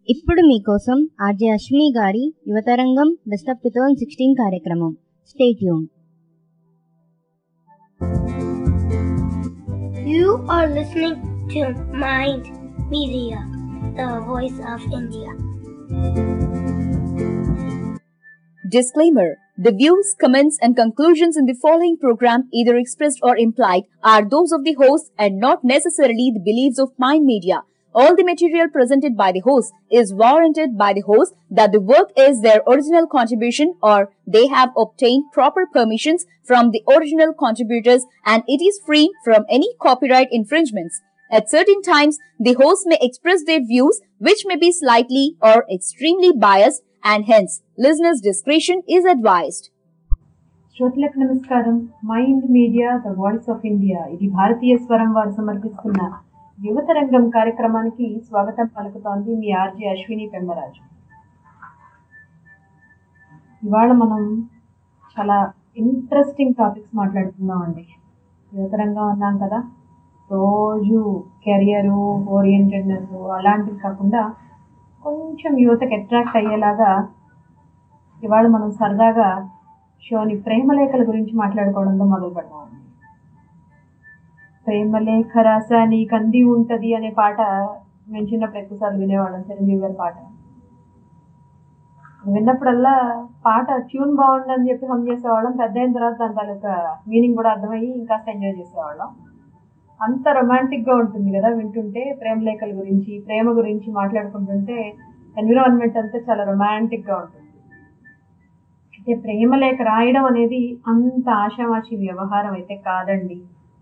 ఇప్పుడు మీకోసం ఆర్జే అశ్విని గారి Yuvatarangam best of two thousand sixteen కార్యక్రమం stay tuned You are listening to Mind Media, the voice of India. Disclaimer The views, comments, and conclusions in the following program, either expressed or implied, are those of the host and not necessarily the beliefs of Mind Media. All the material presented by the host is warranted by the host that the work is their original contribution or they have obtained proper permissions from the original contributors and it is free from any copyright infringements. At certain times, the host may express their views which may be slightly or extremely biased and hence listeners' discretion is advised. శ్రోతలకు నమస్కారం Mind Media the voice of India ఇది భారతీయ స్వరం వారు సమర్పిస్తున్న యువత రంగం కార్యక్రమానికి స్వాగతం పలుకుతోంది మీ ఆర్జే అశ్విని పెమ్మరాజు ఇవాళ మనం చాలా ఇంట్రెస్టింగ్ టాపిక్స్ మాట్లాడుతున్నాం అండి యువత రంగం అన్నాం కదా రోజు కెరియరు ఓరియంటెడ్నెస్ అలాంటివి కాకుండా కొంచెం యువతకి అట్రాక్ట్ అయ్యేలాగా ఇవాళ మనం సరదాగా షోని ప్రేమలేఖల గురించి మాట్లాడుకోవడంతో మొదలు పెడదామండి ప్రేమలేఖ రాస నీకు అంది ఉంటది అనే పాట మేము చిన్నప్పుడు ఎక్కువసార్లు వినేవాళ్ళం చిరంజీవి గారి పాట విన్నప్పుడల్లా పాట ట్యూన్ బాగుందని చెప్పి హమ్ చేసేవాళ్ళం పెద్ద అయిన తర్వాత దాని తాలూకా మీనింగ్ కూడా అర్థమయ్యి ఇంకాస్త ఎంజాయ్ చేసేవాళ్ళం అంత రొమాంటిక్ గా ఉంటుంది కదా వింటుంటే ప్రేమలేఖల గురించి ప్రేమ గురించి మాట్లాడుకుంటుంటే ఎన్విరాన్మెంట్ అంతా చాలా రొమాంటిక్ గా ఉంటుంది అయితే ప్రేమలేఖ రాయడం అనేది అంత ఆషామాషి వ్యవహారం అయితే కాదండి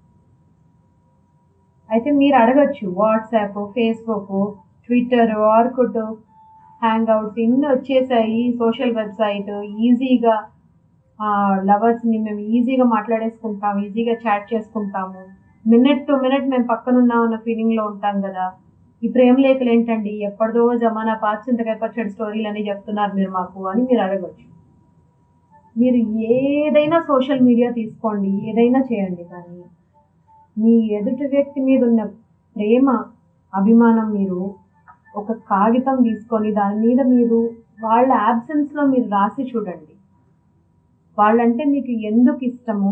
అయితే మీరు అడగచ్చు WhatsApp Facebook Twitter Orkut Hangouts ఇన్ని వచ్చేసాయి సోషల్ వెబ్సైట్ ఈజీగా లవర్స్ని మేము ఈజీగా మాట్లాడేసుకుంటాం ఈజీగా చాట్ చేసుకుంటాము మినిట్ టు మినిట్ మేము పక్కనున్నాం అన్న ఫీలింగ్లో ఉంటాం కదా ఈ ప్రేమ లేఖలు ఏంటండి ఎప్పటిదో జమానా పాచింతకాయ పచ్చడి స్టోరీలు అని చెప్తున్నారు మీరు మాకు అని మీరు అడగచ్చు మీరు ఏదైనా సోషల్ మీడియా తీసుకోండి ఏదైనా చేయండి కానీ మీ ఎదుటి వ్యక్తి మీద ఉన్న ప్రేమ అభిమానం మీరు ఒక కాగితం తీసుకొని దాని మీద మీరు వాళ్ళ యాబ్సెన్స్లో మీరు రాసి చూడండి వాళ్ళంటే మీకు ఎందుకు ఇష్టము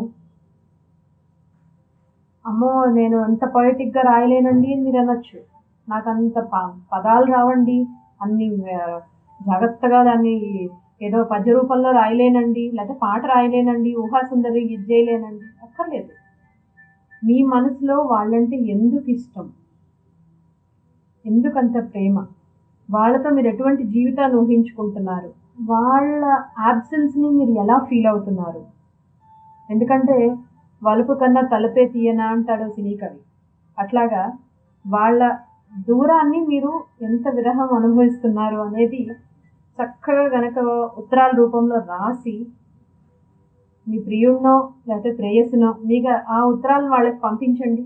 అమ్మో నేను అంత పొయిటిక్గా రాయలేనండి అని మీరు అనొచ్చు నాకు అంత ప- పదాలు రావండి అన్ని ఆ, జాగ్రత్తగా దాన్ని ఏదో పద్య రూపంలో రాయలేనండి లేకపోతే పాట రాయలేనండి ఊహాసుందరి ఇది చేయలేనండి అక్కర్లేదు మీ మనసులో వాళ్ళంటే ఎందుకు ఇష్టం ఎందుకంత ప్రేమ వాళ్ళతో మీరు ఎటువంటి జీవితాన్ని ఊహించుకుంటున్నారు వాళ్ళ యాబ్సెన్స్ని మీరు ఎలా ఫీల్ అవుతున్నారు ఎందుకంటే వలుపు కన్నా తలపే తీయనా అంటాడు సినీ కవి అట్లాగా వాళ్ళ దూరాన్ని మీరు ఎంత విరహం అనుభవిస్తున్నారు అనేది చక్కగా గనక ఉత్తరాల రూపంలో రాసి మీ ప్రియుడినో లేకపోతే ప్రేయస్సునో మీకు ఆ ఉత్తరాలను వాళ్ళకి పంపించండి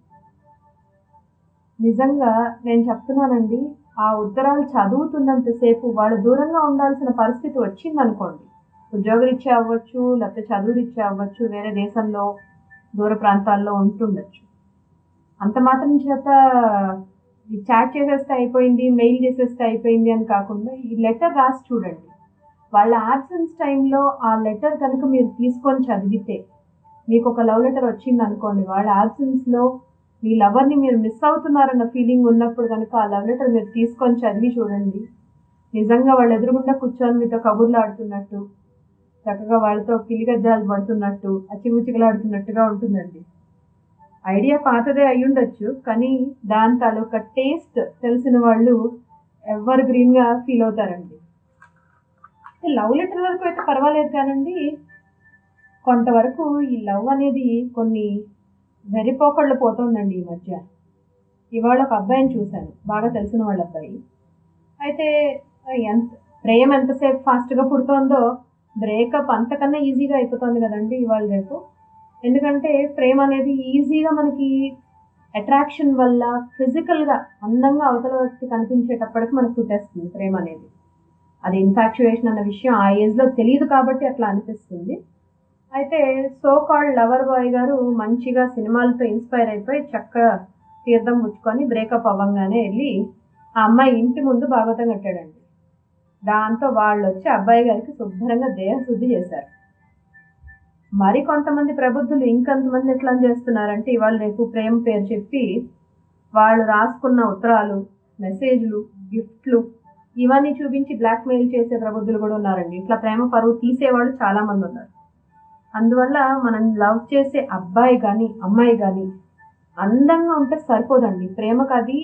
నిజంగా నేను చెప్తున్నానండి ఆ ఉత్తరాలు చదువుతున్నంతసేపు వాళ్ళు దూరంగా ఉండాల్సిన పరిస్థితి వచ్చిందనుకోండి ఉద్యోగరీత్యా అవ్వచ్చు లేకపోతే చదువురీత్యా అవ్వచ్చు వేరే దేశంలో దూర ప్రాంతాల్లో ఉంటుండొచ్చు అంత మాత్రం చేత ఈ చాట్ చేసేస్తే అయిపోయింది మెయిల్ చేసేస్తే అయిపోయింది అని కాకుండా ఈ లెటర్ రాసి చూడండి వాళ్ళ యాబ్సెన్స్ టైంలో ఆ లెటర్ కనుక మీరు తీసుకొని చదివితే మీకు ఒక లవ్ లెటర్ వచ్చింది అనుకోండి వాళ్ళ యాబ్సెన్స్లో మీ లవర్ని మీరు మిస్ అవుతున్నారన్న ఫీలింగ్ ఉన్నప్పుడు కనుక ఆ లవ్ లెటర్ మీరు తీసుకొని చదివి చూడండి నిజంగా వాళ్ళు ఎదురుగుండా కూర్చొని మీతో కబుర్లు ఆడుతున్నట్టు చక్కగా వాళ్ళతో కిలిగజ్జాలు పడుతున్నట్టు అచ్చిముచికలాడుతున్నట్టుగా ఉంటుందండి ఐడియా పాతదే అయి ఉండొచ్చు కానీ దాని తాలూకా టేస్ట్ తెలిసిన వాళ్ళు ఎవర్ గ్రీన్గా ఫీల్ అవుతారండి లవ్ లెటర్ వరకు అయితే పర్వాలేదు కానండి కొంతవరకు ఈ లవ్ అనేది కొన్ని వెరిపోకళ్ళు పోతుందండి ఈ మధ్య ఇవాళ ఒక అబ్బాయిని చూశాను బాగా తెలిసిన వాళ్ళ అబ్బాయి అయితే ఎంత ప్రేమ ఎంతసేపు ఫాస్ట్గా పుడుతోందో బ్రేకప్ అంతకన్నా ఈజీగా అయిపోతుంది కదండి ఇవాళ రేపు ఎందుకంటే ప్రేమ అనేది ఈజీగా మనకి అట్రాక్షన్ వల్ల ఫిజికల్గా అందంగా అవతల వ్యక్తి కనిపించేటప్పటికి మనకు పుట్టేస్తుంది ప్రేమ అనేది అది ఇన్ఫాక్చుయేషన్ అన్న విషయం ఆ ఏజ్లో తెలియదు కాబట్టి అట్లా అనిపిస్తుంది అయితే సో కాల్డ్ లవర్ బాయ్ గారు మంచిగా సినిమాలతో ఇన్స్పైర్ అయిపోయి చక్కగా తీర్థం పుచ్చుకొని బ్రేకప్ అవ్వంగానే వెళ్ళి ఆ అమ్మాయి ఇంటి ముందు భాగవతం కట్టాడండి దాంతో వాళ్ళు వచ్చి అబ్బాయి గారికి శుభ్రంగా దేహశుద్ధి చేశారు మరి కొంతమంది ప్రబుద్ధులు ఇంకొంతమంది ఎట్లా చేస్తున్నారంటే ఇవాళ రేపు ప్రేమ పేరు చెప్పి వాళ్ళు రాసుకున్న ఉత్తరాలు మెసేజ్లు గిఫ్ట్లు ఇవన్నీ చూపించి బ్లాక్మెయిల్ చేసే ప్రబుద్ధులు కూడా ఉన్నారండి ఇట్లా ప్రేమ పరువు తీసేవాళ్ళు చాలా మంది ఉన్నారు అందువల్ల మనం లవ్ చేసే అబ్బాయి కానీ అమ్మాయి కానీ అందంగా ఉంటే సరిపోదండి ప్రేమకు అది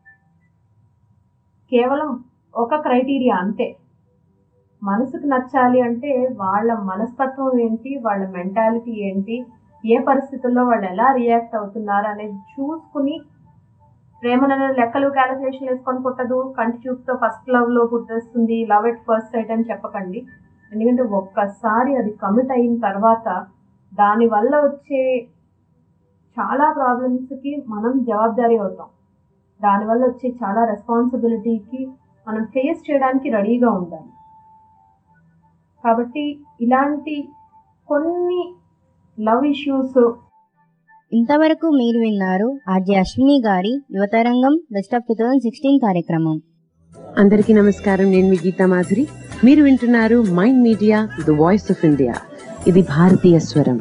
కేవలం ఒక క్రైటీరియా అంతే మనసుకు నచ్చాలి అంటే వాళ్ళ మనస్తత్వం ఏంటి వాళ్ళ మెంటాలిటీ ఏంటి ఏ పరిస్థితుల్లో వాళ్ళు ఎలా రియాక్ట్ అవుతున్నారు అనేది చూసుకుని ప్రేమన లెక్కలు క్యాలిక్యులేషన్ వేసుకొని పుట్టదు కంటి చూపుతో ఫస్ట్ లవ్ లో పుట్టేస్తుంది లవ్ ఎట్ ఫస్ట్ సైట్ అని చెప్పకండి ఎందుకంటే ఒక్కసారి అది కమిట్ అయిన తర్వాత దానివల్ల వచ్చే చాలా ప్రాబ్లమ్స్కి మనం జవాబుదారీ అవుతాం దానివల్ల వచ్చే చాలా రెస్పాన్సిబిలిటీకి మనం ఫేస్ చేయడానికి రెడీగా ఉండాలి కాబట్టి ఇలాంటి కొన్ని లవ్ ఇష్యూస్ ఇంతవరకు మీరు విన్నారు ఆర్జే అశ్విని గారి Yuvatarangam best of two thousand sixteen కార్యక్రమం అందరికీ నమస్కారం నేను మీ గీతా మాధురి మీరు వింటున్నారు Mind Media the voice of India ఇది భారతీయ స్వరం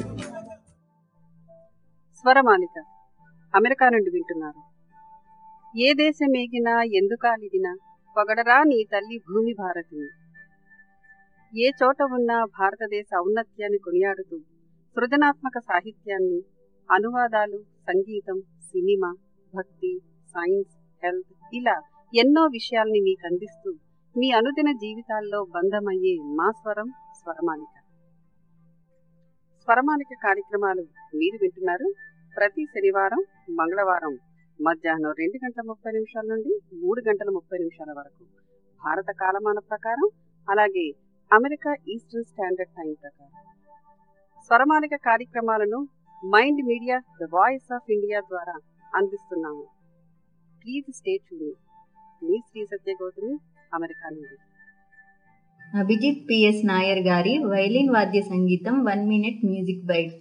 స్వరమాలిక అమెరికా నుండి వింటున్నారు ఏ దేశమేగినా ఎందుకాలిగినా పొగడరా నీ తల్లి భూమి భారతిని ఏ చోట ఉన్నా భారతదేశ ఔన్నత్యాన్ని కొనియాడుతూ సృజనాత్మక సాహిత్యాన్ని అనువాదాలు సంగీతం సినిమా భక్తి సైన్స్ హెల్త్ ఇలా ఎన్నో విషయాల్ని మీకు అందిస్తూ మీ అనుదిన జీవితాల్లో బంధమయ్యే మా స్వరం స్వరమాలిక స్వరమాలిక కార్యక్రమాలు మీరు వింటున్నారు ప్రతి శనివారం మంగళవారం మధ్యాహ్నం రెండు గంటల ముప్పై నిమిషాల నుండి మూడు గంటల ముప్పై నిమిషాల వరకు భారత కాలమాన ప్రకారం అలాగే అమెరికా ఈస్టర్న్ స్టాండర్డ్ టైం ప్రకారం స్వరమాలిక కార్యక్రమాలను Mind Media the voice of India ద్వారా అందిస్తున్నాము ప్లీజ్ స్టే ట్యూన్ మీ శ్రీ సత్యగౌతమి అమెరికా నుండి అభిజిత్ పిఎస్ నాయర్ గారి వైలిన్ వాద్య సంగీతం వన్ మినిట్ మ్యూజిక్ బైట్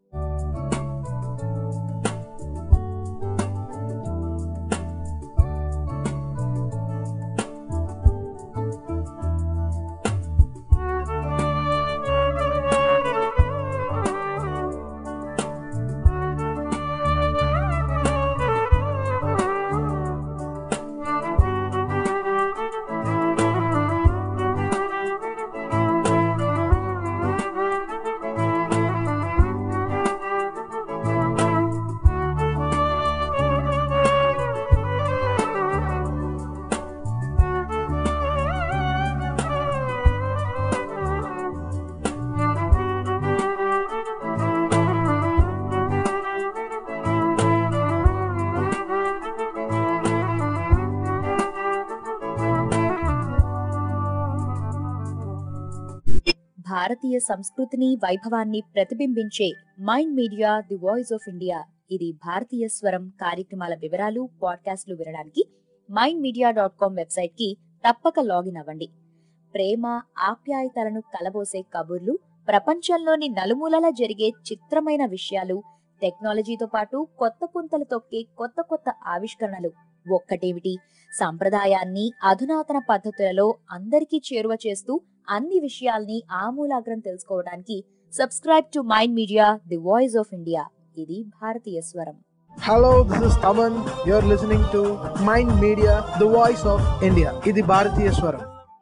భారతీయ సంస్కృతిని వైభవాన్ని ప్రతిబింబించే Mind Media the voice of India ఇది భారతీయ స్వరం కార్యక్రమాల వివరాలు పాడ్కాస్ట్లు వినడానికి Mind Media dot com website కి తప్పక లాగిన్ అవ్వండి ప్రేమ ఆప్యాయతలను కలబోసే కబుర్లు ప్రపంచంలోని నలుమూలలా జరిగే చిత్రమైన విషయాలు టెక్నాలజీతో పాటు కొత్త పుంతలు తొక్కే కొత్త కొత్త ఆవిష్కరణలు ఒక్కటేమిటి సంప్రదాయాన్ని అధునాతన పద్ధతులలో అందరికీ చేరువ చేస్తూ అన్ని విషయాల్ని ఆమూలాగ్రం తెలుసుకోవడానికి subscribe to Mind Media the voice of India ఇది భారతీయ స్వరం Hello, this is Taman. You're listening to Mind Media, the voice of India. ఇది భారతీయ స్వరం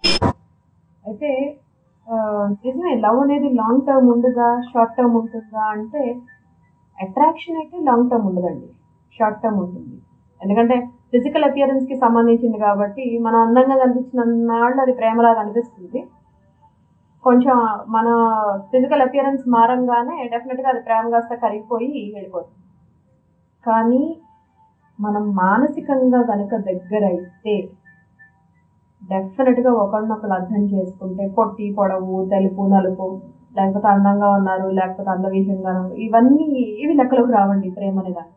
అయితే ఆ, నిజమే లవ్ అనేది లాంగ్ టర్మ్ ఉండదా షార్ట్ టర్మ్ ఉంటుందా అంటే అట్రాక్షన్ అయితే లాంగ్ టర్మ్ ఉండదండి షార్ట్ టర్మ్ ఉంటుంది ఎందుకంటే ఫిజికల్ అపియరెన్స్ కి సంబంధించింది కాబట్టి మనం అందంగా కనిపించిన నాళ్ళు అది ప్రేమలాగా అనిపిస్తుంది కొంచెం మన ఫిజికల్ అపియరెన్స్ మారంగానే డెఫినెట్గా అది ప్రేమ కాస్త కరిగిపోయి వెళ్ళిపోతుంది కానీ మనం మానసికంగా కనుక దగ్గర అయితే డెఫినెట్గా ఒకరినొకరు అర్థం చేసుకుంటే పొట్టి పొడవు తెలుపు నలుపు లేకపోతే అందంగా ఉన్నారు లేకపోతే అందవిహంగా ఉన్నారు ఇవన్నీ ఇవి లెక్కలోకి రావండి ప్రేమ అనే దానికి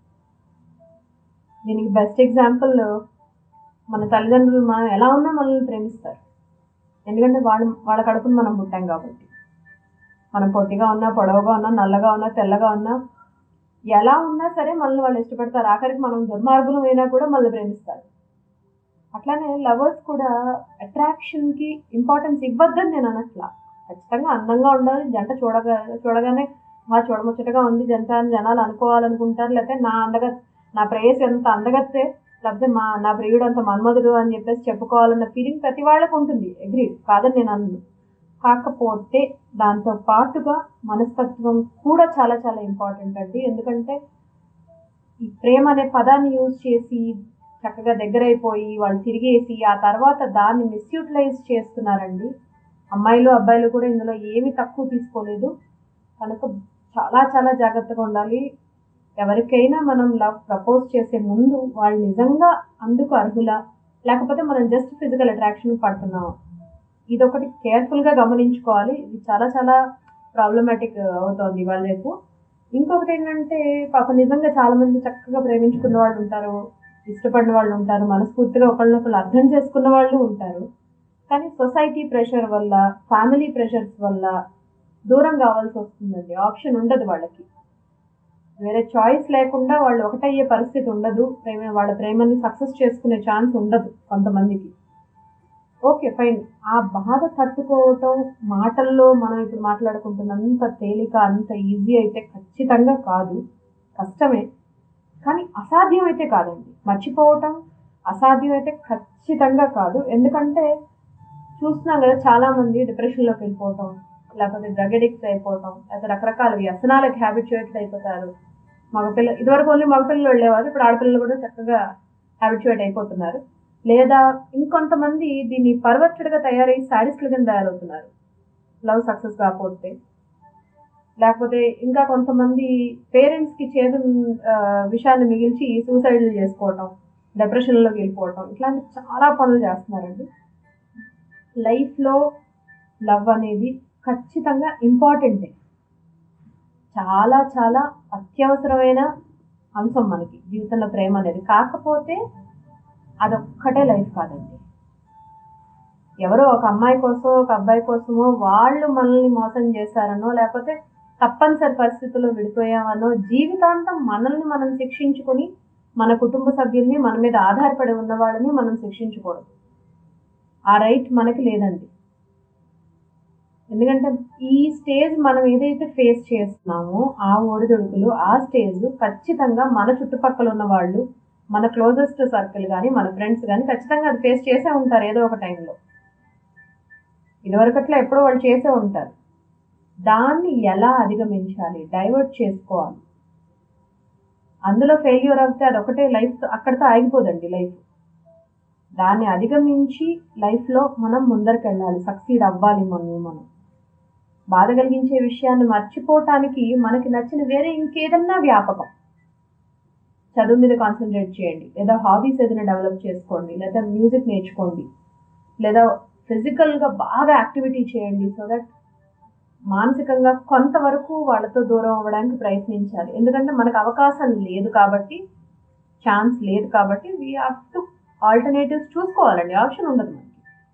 దీనికి బెస్ట్ ఎగ్జాంపుల్ మన తల్లిదండ్రులు మనం ఎలా ఉన్నా మనల్ని ప్రేమిస్తారు ఎందుకంటే వాళ్ళ వాళ్ళ కడుపును మనం పుట్టాం కాబట్టి మనం పొట్టిగా ఉన్నా పొడవుగా ఉన్నా నల్లగా ఉన్నా తెల్లగా ఉన్నా ఎలా ఉన్నా సరే మనల్ని వాళ్ళు ఇష్టపడతారు ఆఖరికి మనం దుర్మార్గులు అయినా కూడా మనల్ని ప్రేమిస్తారు అట్లానే లవర్స్ కూడా అట్రాక్షన్కి ఇంపార్టెన్స్ ఇవ్వద్దని నేను అనట్లా ఖచ్చితంగా అందంగా ఉండాలి జంట చూడగా చూడగానే ఆ చూడముచ్చటగా ఉంది జంట అని జనాలు అనుకోవాలనుకుంటారు లేకపోతే నా అందగ నా ప్రేయస్ ఎంత అందగత్తే లేకపోతే మా నా ప్రియుడు అంత మన్మధుడు అని చెప్పేసి చెప్పుకోవాలన్న ఫీలింగ్ ప్రతి వాళ్ళకు ఉంటుంది అగ్రీ కాదని నేను అన్ను కాకపోతే దాంతో పాటుగా మనస్తత్వం కూడా చాలా చాలా ఇంపార్టెంట్ అండి ఎందుకంటే ఈ ప్రేమ అనే పదాన్ని యూజ్ చేసి చక్కగా దగ్గరైపోయి వాళ్ళు తిరిగేసి ఆ తర్వాత దాన్ని మిస్యూటిలైజ్ చేస్తున్నారండి అమ్మాయిలు అబ్బాయిలు కూడా ఇందులో ఏమీ తక్కువ తీసుకోలేదు కనుక చాలా చాలా జాగ్రత్తగా ఉండాలి ఎవరికైనా మనం లవ్ ప్రపోజ్ చేసే ముందు వాళ్ళు నిజంగా అందుకు అర్హులా లేకపోతే మనం జస్ట్ ఫిజికల్ అట్రాక్షన్ పడుతున్నాం ఇదొకటి కేర్ఫుల్గా గమనించుకోవాలి ఇది చాలా చాలా ప్రాబ్లమాటిక్ అవుతోంది ఇవాళ రేపు ఇంకొకటి ఏంటంటే పాప నిజంగా చాలా మంది చక్కగా ప్రేమించుకున్న వాళ్ళు ఉంటారు ఇష్టపడిన వాళ్ళు ఉంటారు మనస్ఫూర్తిగా ఒకళ్ళనొకళ్ళు అర్థం చేసుకున్న వాళ్ళు ఉంటారు కానీ సొసైటీ ప్రెషర్ వల్ల ఫ్యామిలీ ప్రెషర్స్ వల్ల దూరం కావాల్సి వస్తుందండి ఆప్షన్ ఉండదు వాళ్ళకి వేరే చాయిస్ లేకుండా వాళ్ళు ఒకటయ్యే పరిస్థితి ఉండదు ప్రేమ వాళ్ళ ప్రేమని సక్సెస్ చేసుకునే ఛాన్స్ ఉండదు కొంతమందికి ఓకే ఫైన్ ఆ బాధ తట్టుకోవటం మాటల్లో మనం ఇప్పుడు మాట్లాడుకుంటున్నంత తేలిక అంత ఈజీ అయితే ఖచ్చితంగా కాదు కష్టమే కానీ అసాధ్యం అయితే కాదండి మర్చిపోవటం అసాధ్యం అయితే ఖచ్చితంగా కాదు ఎందుకంటే చూస్తున్నాం కదా చాలా మంది డిప్రెషన్లోకి వెళ్ళిపోవటం లేకపోతే డ్రగ్ అడిక్ట్స్ అయిపోవటం లేకపోతే రకరకాల వ్యసనాలకు హ్యాబిచుయేట్స్ అయిపోతారు మగపిల్ల ఇదివరకు ఓన్లీ మగపిల్లలు వెళ్ళేవారు ఇప్పుడు ఆడపిల్లలు కూడా చక్కగా హ్యాబిచుయేట్ అయిపోతున్నారు లేదా ఇంకొంతమంది దీన్ని పర్వర్టెడ్గా తయారై సాడిస్ట్ల కింద తయారవుతున్నారు లవ్ సక్సెస్ కాకపోతే లేకపోతే ఇంకా కొంతమంది పేరెంట్స్కి చేదు ఆ, విషయాన్ని మిగిల్చి సూసైడ్లు చేసుకోవటం డిప్రెషన్లోకి వెళ్ళిపోవటం ఇట్లాంటి చాలా పనులు చేస్తున్నారండి లైఫ్లో లవ్ అనేది ఖచ్చితంగా ఇంపార్టెంటే చాలా చాలా అత్యవసరమైన అంశం మనకి జీవితంలో ప్రేమ అనేది కాకపోతే అదొక్కటే లైఫ్ కాదండి ఎవరో ఒక అమ్మాయి కోసం ఒక అబ్బాయి కోసమో వాళ్ళు మనల్ని మోసం చేశారనో లేకపోతే తప్పనిసరి పరిస్థితుల్లో విడిపోయామనో జీవితాంతం మనల్ని మనం శిక్షించుకొని మన కుటుంబ సభ్యుల్ని మన మీద ఆధారపడి ఉన్న వాళ్ళని మనం శిక్షించకూడదు ఆ రైట్ మనకి లేదండి ఎందుకంటే ఈ స్టేజ్ మనం ఏదైతే ఫేస్ చేస్తున్నామో ఆ ఒడిదొడుకులు ఆ స్టేజ్ ఖచ్చితంగా మన చుట్టుపక్కల ఉన్న వాళ్ళు మన క్లోజెస్ట్ సర్కిల్ కానీ మన ఫ్రెండ్స్ కానీ ఖచ్చితంగా అది ఫేస్ చేసే ఉంటారు ఏదో ఒక టైంలో ఇదివరకట్లా ఎప్పుడో వాళ్ళు చేసే ఉంటారు దాన్ని ఎలా అధిగమించాలి డైవర్ట్ చేసుకోవాలి అందులో ఫెయిల్యూర్ అవుతే అది ఒకటే లైఫ్ అక్కడితో ఆగిపోదండి లైఫ్ దాన్ని అధిగమించి లైఫ్లో మనం ముందరికి వెళ్ళాలి సక్సీడ్ అవ్వాలి మనం మనం బాధ కలిగించే విషయాన్ని మర్చిపోవటానికి మనకి నచ్చిన వేరే ఇంకేదన్నా వ్యాపకం చదువు మీద కాన్సన్ట్రేట్ చేయండి లేదా హాబీస్ ఏదైనా డెవలప్ చేసుకోండి లేదా మ్యూజిక్ నేర్చుకోండి లేదా ఫిజికల్గా బాగా యాక్టివిటీ చేయండి సో దట్ మానసికంగా కొంతవరకు వాళ్ళతో దూరం అవ్వడానికి ప్రయత్నించాలి ఎందుకంటే మనకు అవకాశం లేదు కాబట్టి ఛాన్స్ లేదు కాబట్టి వీ హ్యావ్ టు ఆల్టర్నేటివ్స్ చూసుకోవాలండి ఆప్షన్ ఉండదు మనకి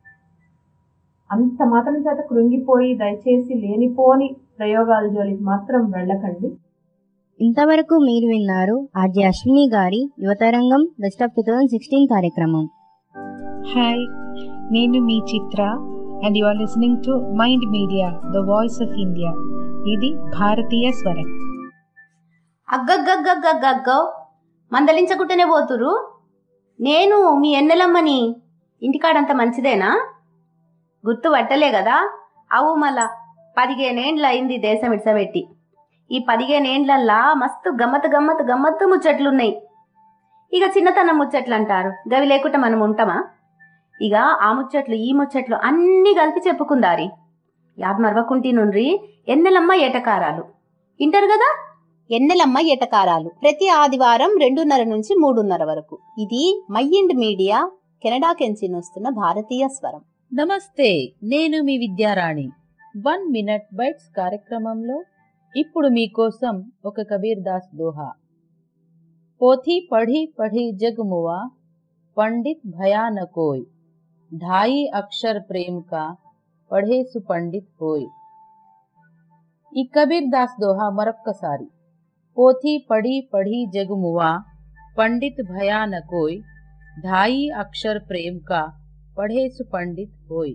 అంత మాత్రం చేత కృంగిపోయి దయచేసి లేనిపోని ప్రయోగాల జోలికి మాత్రం వెళ్ళకండి ఇంతవరకు మీరు విన్నారు ఆర్జే అశ్విని గారి Yuvatarangam best of two thousand sixteen కార్యక్రమం హాయ్ నేను మీ Chitra and you are listening to Mind Media the voice of India ఇది భారతీయ స్వరం అగ్గగ్గగ్గగ్గగ్గో మందలించకుంటేనే పోతురు నేను మీ ఎన్నెలమ్మని ఇంటికాడంత మంచిదేనా గుర్తు పట్టలే కదా అవు మళ్ళా పదిహేనేండ్ల అయింది దేశం ఇడ్సబెట్టి ఈ పదిహేనేండ్లల్లా మస్తు గమ్మత్ గమ్మత్ గమ్మత్తు ముచ్చట్లున్నాయి ఇక చిన్నతనం ముచ్చట్లు అంటారు గవి లేకుండా మనం ఉంటామా ఇక ఆ ముచ్చట్లు ఈ ముచ్చట్లు అన్నీ కలిపి చెప్పుకుందారి యాద్ మరవకుంటి నుండ్రి ఎన్నెలమ్మ ఏటకారాలు ఇంటారు కదా ఎన్నెలమ్మ ఎటకారాలు ప్రతి ఆదివారం రెండున్నర నుంచి మూడున్నర వరకు ఇది మైండ్ మీడియా కెనడా కెంచి వస్తున్న భారతీయ స్వరం నమస్తే నేను మీ విద్యారాణి వన్ మినిట్ బైట్స్ కార్యక్రమంలో ఇప్పుడు మీకోసం ఒక కబీర్ దాస్ దోహా పోథీ పढ़ी पढ़ी जग मुआ पंडित भया न कोई ढाई अक्षर प्रेम का पढ़े सुपंडित होय ఈ కబీర్ దాస్ దోహా మరొక్కసారి పోథీ పడి పढ़ी జగ్ మువా పండిత్ భయా న కోయ్ ढाई अक्षर प्रेम का పढ़ేసు పండిత్ హోయ్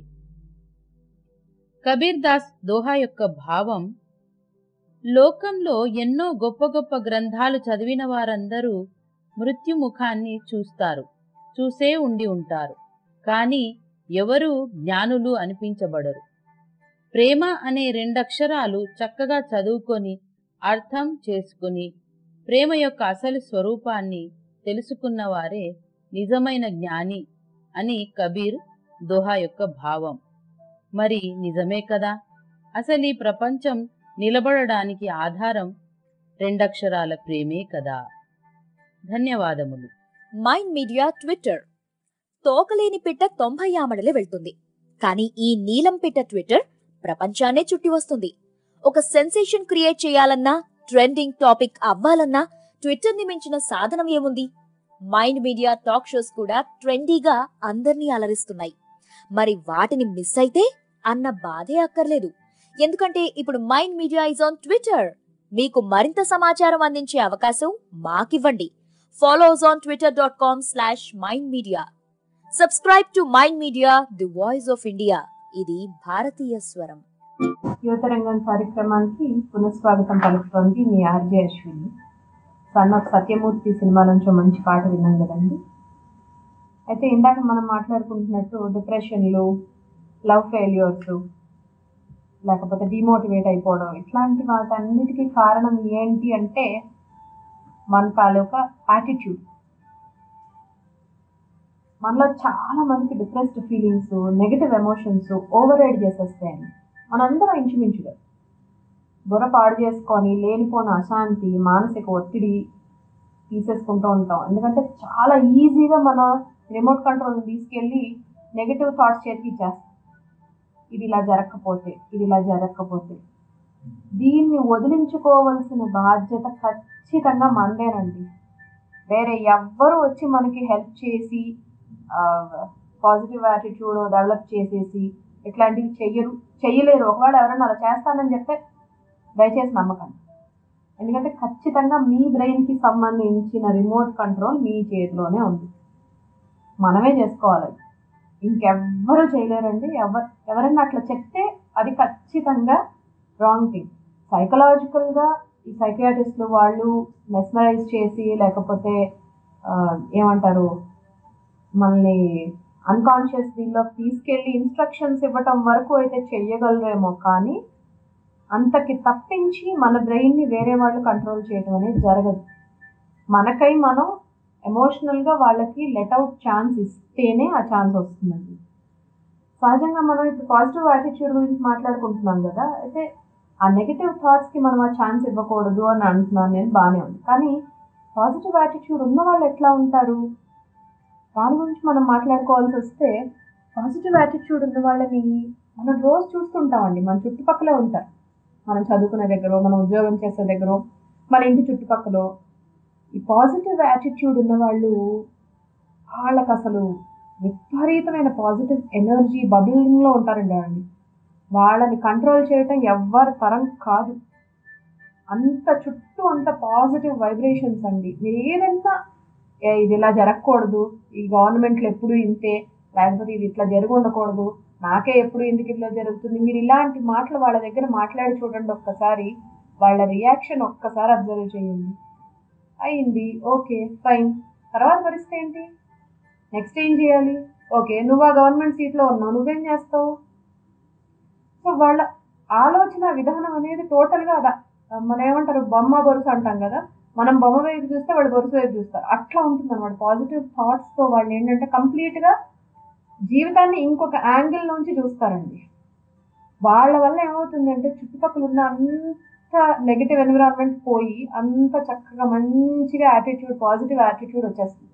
కబీర్ దాస్ దోహా యొక్క భావం లోకంలో ఎన్నో గొప్ప గొప్ప గ్రంథాలు చదివిన వారందరూ మృత్యుముఖాన్ని చూస్తారు చూసే ఉండి ఉంటారు కానీ ఎవరూ జ్ఞానులు అనిపించబడరు ప్రేమ అనే రెండక్షరాలు చక్కగా చదువుకొని అర్థం చేసుకుని ప్రేమ యొక్క అసలు స్వరూపాన్ని తెలుసుకున్నవారే నిజమైన జ్ఞాని అని కబీర్ దోహా యొక్క భావం మరి నిజమే కదా అసలు ఈ ప్రపంచం నిలబడడానికి ఆధారం రెండక్షరాల ప్రేమే కదా ధన్యవాదములు మైండ్ మీడియా ట్విట్టర్ తోకలేని పిట్ట తొంభై ఆమడలే వెళ్తుంది కానీ ఈ నీలం పిట్ట ట్విట్టర్ ప్రపంచాన్నే చుట్టి వస్తుంది ఒక సెన్సేషన్ క్రియేట్ చేయాలన్నా ట్రెండింగ్ టాపిక్ అవ్వాలన్నా ట్విట్టర్ ని మించిన సాధనం ఏముంది మైండ్ మీడియా టాక్ షోస్ కూడా ట్రెండీగా అందర్నీ అలరిస్తున్నాయి మరి వాటిని మిస్ అయితే అన్న బాధే అక్కర్లేదు ఎందుకంటే ఇప్పుడు Mind Media is on Twitter మీకు మరింత సమాచారం అందించే అవకాశం మాకివ్వండి follow us on Twitter dot com slash Mind Media subscribe to Mind Media the voice of India ఇది భారతీయ స్వరం యువతరంగం కార్యక్రమానికి పునఃస్వాగతం పలుకుతోంది మీ RJ Ashwini son of Satyamurthy cinema నుంచి ఓ మంచి పాట విన్నాం కదండి అయితే ఇందాక మనం మాట్లాడుకుంటున్నట్టు డిప్రెషన్లు లవ్ ఫెయిల్యూర్స్ లేకపోతే డిమోటివేట్ అయిపోవడం ఇట్లాంటి వాటన్నిటికీ కారణం ఏంటి అంటే మన తాలూకా యాటిట్యూడ్ మనలో చాలా మందికి depressed feelings negative emotions override చేసేస్తాయండి మనందరం ఇంచుమించుగా బుర్ర పాడు చేసుకొని లేనిపోని అశాంతి మానసిక ఒత్తిడి తీసేసుకుంటూ ఉంటాం ఎందుకంటే చాలా ఈజీగా మన రిమోట్ కంట్రోల్ తీసుకెళ్ళి నెగిటివ్ థాట్స్ చేతికి ఇచ్చేస్తాం ఇది ఇలా జరగకపోతే ఇది ఇలా జరగకపోతే దీన్ని వదిలించుకోవలసిన బాధ్యత ఖచ్చితంగా మనదేనండి వేరే ఎవ్వరు వచ్చి మనకి హెల్ప్ చేసి పాజిటివ్ యాటిట్యూడ్ డెవలప్ చేసేసి ఇట్లాంటివి చెయ్యరు చెయ్యలేరు ఒకవేళ ఎవరైనా అలా చేస్తానని చెప్తే దయచేసి నమ్మకండి ఎందుకంటే ఖచ్చితంగా మీ బ్రెయిన్కి సంబంధించిన రిమోట్ కంట్రోల్ మీ చేతిలోనే ఉంది మనమే చేసుకోవాలి ఇంకెవ్వరూ చేయలేరండి ఎవరు ఎవరైనా అట్లా చెప్తే అది ఖచ్చితంగా రాంగ్ థింగ్ సైకలాజికల్గా ఈ సైకియాటిస్టులు వాళ్ళు మెస్మరైజ్ చేసి లేకపోతే ఏమంటారు మనల్ని అన్కాన్షియస్ దీనిలోకి తీసుకెళ్ళి ఇన్స్ట్రక్షన్స్ ఇవ్వటం వరకు అయితే చెయ్యగలరేమో కానీ అంతకి తప్పించి మన బ్రెయిన్ని వేరే వాళ్ళు కంట్రోల్ చేయడం అనేది జరగదు మనకై మనం ఎమోషనల్గా వాళ్ళకి లెట్అవుట్ ఛాన్స్ ఇస్తేనే ఆ ఛాన్స్ వస్తుందండి సహజంగా మనం ఇప్పుడు పాజిటివ్ యాటిట్యూడ్ గురించి మాట్లాడుకుంటున్నాం కదా అయితే ఆ నెగిటివ్ థాట్స్కి మనం ఆ ఛాన్స్ ఇవ్వకూడదు అని అంటున్నాను నేను బాగానే ఉంది కానీ పాజిటివ్ యాటిట్యూడ్ ఉన్న వాళ్ళు ఎట్లా ఉంటారు దాని గురించి మనం మాట్లాడుకోవాల్సి వస్తే పాజిటివ్ యాటిట్యూడ్ ఉన్న వాళ్ళని మనం రోజు చూస్తుంటామండి మన చుట్టుపక్కలే ఉంటారు మనం చదువుకునే దగ్గర మనం ఉద్యోగం చేసే దగ్గర మన ఇంటి చుట్టుపక్కల ఈ పాజిటివ్ యాటిట్యూడ్ ఉన్న వాళ్ళు వాళ్ళకి అసలు విపరీతమైన పాజిటివ్ ఎనర్జీ బబులింగ్లో ఉంటారండి వాళ్ళని వాళ్ళని కంట్రోల్ చేయటం ఎవ్వరి తరం కాదు అంత చుట్టూ అంత పాజిటివ్ వైబ్రేషన్స్ అండి ఏదైనా ఇది ఇలా జరగకూడదు ఈ గవర్నమెంట్లు ఎప్పుడు ఇంతే లేకపోతే ఇది ఇట్లా జరిగి ఉండకూడదు నాకే ఎప్పుడు ఎందుకు ఇట్లా జరుగుతుంది మీరు ఇలాంటి మాటలు వాళ్ళ దగ్గర మాట్లాడి చూడండి ఒక్కసారి వాళ్ళ రియాక్షన్ ఒక్కసారి అబ్జర్వ్ చేయండి అయింది ఓకే ఫైన్ తర్వాత పరిస్థితి ఏంటి నెక్స్ట్ ఏం చేయాలి ఓకే నువ్వు ఆ గవర్నమెంట్ సీట్లో ఉన్నావు నువ్వేం చేస్తావు సో వాళ్ళ ఆలోచన విధానం అనేది టోటల్గా అదా మనం ఏమంటారు బొమ్మ బొరుసు అంటాం కదా మనం బొమ్మ వైపు చూస్తే వాళ్ళు బొరుసు వైపు చూస్తారు అట్లా ఉంటుంది అనమాట పాజిటివ్ థాట్స్తో వాళ్ళు ఏంటంటే కంప్లీట్గా జీవితాన్ని ఇంకొక యాంగిల్ నుంచి చూస్తారండి వాళ్ళ వల్ల ఏమవుతుందంటే చుట్టుపక్కల ఉన్న అంత నెగిటివ్ ఎన్విరాన్మెంట్ పోయి అంత చక్కగా మంచిగా యాటిట్యూడ్ పాజిటివ్ యాటిట్యూడ్ వచ్చేస్తుంది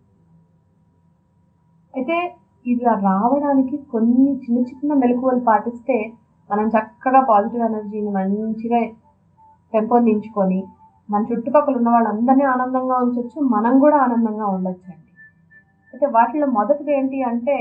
అయితే ఇది రావడానికి కొన్ని చిన్న చిన్న మెలకువలు పాటిస్తే మనం చక్కగా పాజిటివ్ ఎనర్జీని మంచిగా పెంపొందించుకొని మన చుట్టుపక్కల ఉన్న వాళ్ళందరినీ ఆనందంగా ఉంచవచ్చు మనం కూడా ఆనందంగా ఉండొచ్చు అండి అయితే వాటిలో మొదటిది ఏంటి అంటే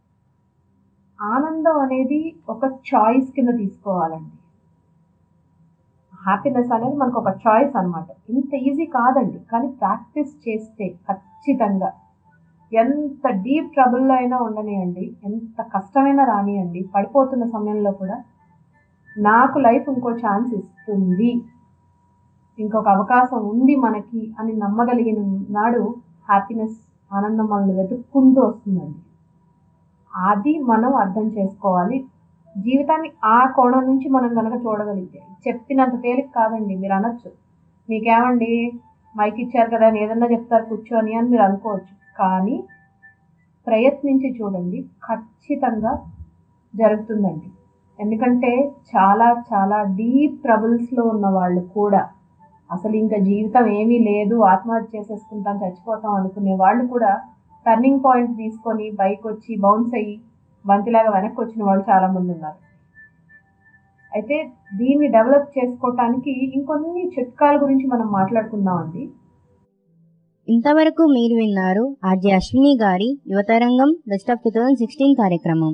ఆనందం అనేది ఒక చాయిస్ కింద తీసుకోవాలండి హ్యాపీనెస్ అనేది మనకు ఒక చాయిస్ అనమాట ఇంత ఈజీ కాదండి కానీ ప్రాక్టీస్ చేస్తే ఖచ్చితంగా ఎంత డీప్ ట్రబుల్లో అయినా ఉండనియండి ఎంత కష్టమైనా రానియండి పడిపోతున్న సమయంలో కూడా నాకు లైఫ్ ఇంకో ఛాన్స్ ఇస్తుంది ఇంకొక అవకాశం ఉంది మనకి అని నమ్మగలిగిన నాడు హ్యాపీనెస్ ఆనందం మనల్ని వెతుక్కుంటూ వస్తుందండి అది మనం అర్థం చేసుకోవాలి జీవితాన్ని ఆ కోణం నుంచి మనం కనుక చూడగలిగితే చెప్పినంత తేలిక కాదండి మీరు అనొచ్చు మీకేమండి మైక్ ఇచ్చారు కదా అని ఏదన్నా చెప్తారు కూర్చొని అని మీరు అనుకోవచ్చు కానీ ప్రయత్నించి చూడండి ఖచ్చితంగా జరుగుతుందండి ఎందుకంటే చాలా చాలా డీప్ ట్రబుల్స్లో ఉన్న వాళ్ళు కూడా అసలు ఇంకా జీవితం ఏమీ లేదు ఆత్మహత్య చేసేసుకుంటాం చచ్చిపోతాం అనుకునే వాళ్ళు కూడా టర్నింగ్ పాయింట్ తీసుకొని బైక్ వచ్చి బౌన్స్ అయ్యి బంతిలాగా వెనక్కి వచ్చిన వాళ్ళు చాలామంది ఉన్నారు అయితే దీన్ని డెవలప్ చేసుకోవటానికి ఇంకొన్ని చిట్కాల గురించి మనం మాట్లాడుకుందామండి ఇంతవరకు మీరు విన్నారు ఆర్జే అశ్విని గారి Yuvatarangam best of two thousand sixteen కార్యక్రమం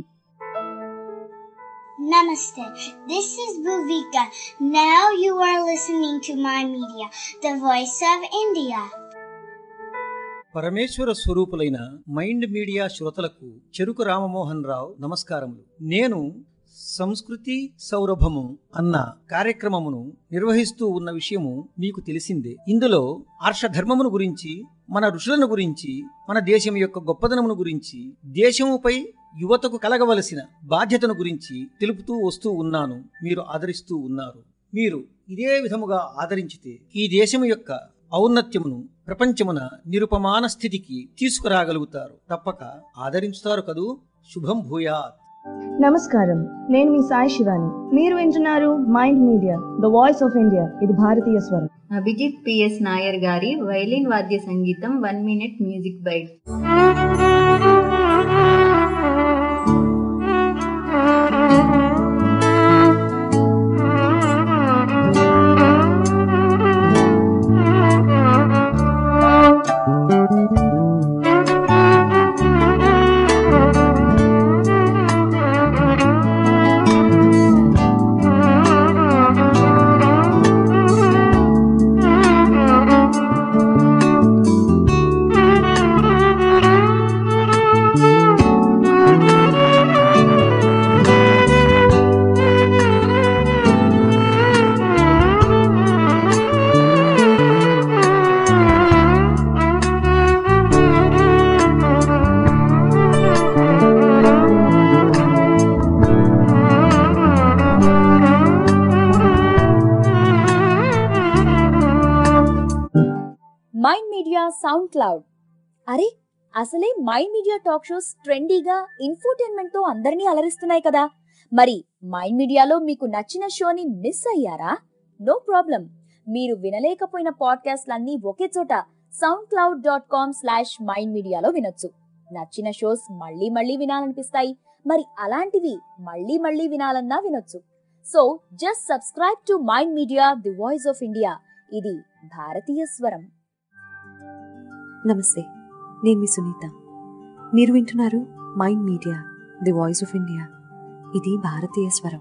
Namaste. This is Bhuvika. Now you are listening to my media, the voice of India. పరమేశ్వర స్వరూపులైన మైండ్ మీడియా శ్రోతలకు చెరుకు రామమోహన్ రావు నమస్కారములు నేను సంస్కృతి సౌరభము అన్న కార్యక్రమమును నిర్వహిస్తూ ఉన్న విషయము మీకు తెలిసిందే ఇందులో ఆర్షధర్మమును గురించి మన ఋషులను గురించి మన దేశం యొక్క గొప్పదనమును గురించి దేశముపై యువతకు కలగవలసిన బాధ్యతను గురించి తెలుపుతూ వస్తూ ఉన్నాను మీరు ఆదరిస్తూ ఉన్నారు మీరు ఇదే విధముగా ఆదరించితే ఈ దేశము యొక్క ఔన్నత్యమును ప్రపంచమున నిరుపమాన స్థితికి తీసుకురాగలుగుతారు తప్పక ఆదరించుతారు కదూ శుభం భూయాత్ నమస్కారం నేను మీ సాయి శివాని మీరు వింటున్నారు Mind Media the voice of India ఇది భారతీయ స్వరం అభిజిత్ పిఎస్ నాయర్ గారి వైలిన్ వాద్య సంగీతం one minute music bite Mind Media SoundCloud అరే అసలే మైండ్ మీడియా టాక్ షోస్ ట్రెండీగా ఇన్ఫోటైన్మెంట్ తో అందరినీ అలరిస్తున్నాయి కదా మరి మైండ్ మీడియాలో మీకు నచ్చిన షోని మిస్ అయ్యారా నో ప్రాబ్లం మీరు వినలేకపోయిన పాడ్కాస్ట్లన్నీ ఒకే చోట SoundCloud dot com slash Mind మీడియాలో వినొచ్చు నచ్చిన షోస్ మళ్ళీ మళ్ళీ వినాలనిపిస్తాయి మరి అలాంటివి మళ్ళీ మళ్ళీ వినాలన్నా వినొచ్చు so just subscribe to Mind Media the voice of India ఇది భారతీయ స్వరం నమస్తే నేను మీ సునీత మీరు వింటున్నారు Mind Media the voice of India ఇది భారతీయ స్వరం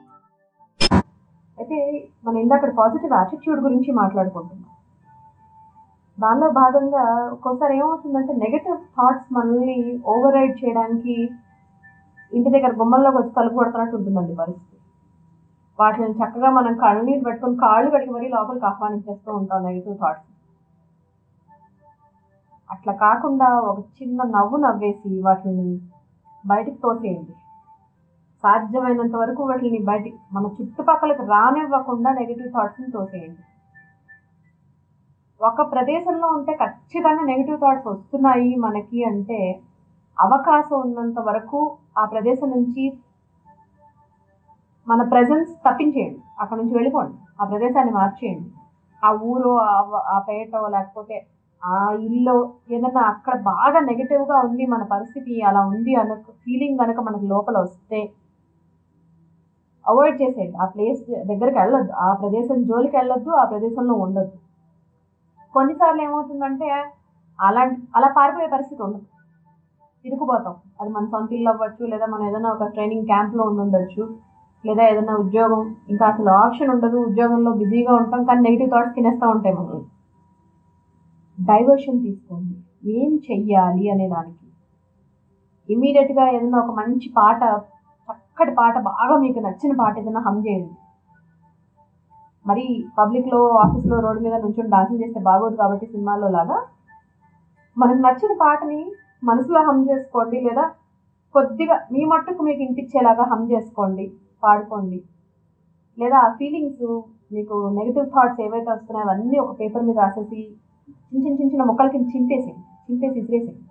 అయితే మనం ఇందాక పాజిటివ్ యాటిట్యూడ్ గురించి మాట్లాడుకుంటున్నాం దానిలో భాగంగా ఒక్కోసారి ఏమవుతుందంటే నెగటివ్ థాట్స్ మనల్ని ఓవర్ రైడ్ చేయడానికి ఇంటి దగ్గర గుమ్మల్లోకి వచ్చి తలుపు కొడుతున్నట్టు ఉంటుందండి పరిస్థితి వాటిని చక్కగా మనం కళ్ళనీరు పెట్టుకొని కాళ్ళు కడిగి మరీ లోపలికి ఆహ్వానించేస్తూ ఉంటాం నెగిటివ్ థాట్స్ అట్లా కాకుండా ఒక చిన్న నవ్వు నవ్వేసి వాటిని బయటికి తోసేయండి సాధ్యమైనంత వరకు వాటిని బయటికి మన చుట్టుపక్కలకి రానివ్వకుండా నెగిటివ్ థాట్స్ని తోసేయండి ఒక ప్రదేశంలో ఉంటే ఖచ్చితంగా నెగిటివ్ థాట్స్ వస్తున్నాయి మనకి అంటే అవకాశం ఉన్నంత వరకు ఆ ప్రదేశం నుంచి మన ప్రజెన్స్ తప్పించేయండి అక్కడ నుంచి వెళ్ళిపోండి ఆ ప్రదేశాన్ని మార్చేయండి ఆ ఊరో ఆ- ఆ పేటో లేకపోతే ఆ ఇల్లు ఏదన్నా అక్కడ బాగా negative గా ఉంది మన పరిస్థితి అలా ఉంది అన్న ఫీలింగ్ కనుక మనకు లోపల వస్తే అవాయిడ్ చేసేయండి ఆ ప్లేస్ దగ్గరికి వెళ్ళొద్దు ఆ ప్రదేశం జోలికి వెళ్ళొద్దు ఆ ప్రదేశంలో ఉండొద్దు కొన్నిసార్లు ఏమవుతుందంటే అలాంటి అలా పారిపోయే పరిస్థితి ఉండదు ఇరుకుపోతాం అది మన సొంత ఇల్లు అవ్వచ్చు లేదా మనం ఏదైనా ఒక ట్రైనింగ్ క్యాంప్లో ఉండి ఉండొచ్చు లేదా ఏదైనా ఉద్యోగం ఇంకా అసలు ఆప్షన్ ఉండదు ఉద్యోగంలో బిజీగా ఉంటాం కానీ నెగిటివ్ థాట్స్ తినేస్తూ ఉంటాయి మనల్ని డైవర్షన్ తీసుకోండి ఏం చెయ్యాలి అనే దానికి ఇమీడియట్గా ఏదైనా ఒక మంచి పాట చక్కటి పాట బాగా మీకు నచ్చిన పాట ఏదైనా హమ్ చేయండి మరి పబ్లిక్లో ఆఫీస్లో రోడ్డు మీద నుంచొని డాన్సులు చేస్తే బాగోదు కాబట్టి సినిమాల్లో లాగా మనకు నచ్చిన పాటని మనసులో హమ్ చేసుకోండి లేదా కొద్దిగా మీ మట్టుకు మీకు వినిపించేలాగా హమ్ చేసుకోండి పాడుకోండి లేదా ఆ ఫీలింగ్స్ మీకు నెగిటివ్ థాట్స్ ఏవైతే వస్తున్నాయో అవన్నీ ఒక పేపర్ మీద రాసేసి చిన్న చిన్న చిన్న చిన్న ముక్కల కింద చింపేసేయండి చింపేసి ఇసిరేసేయండి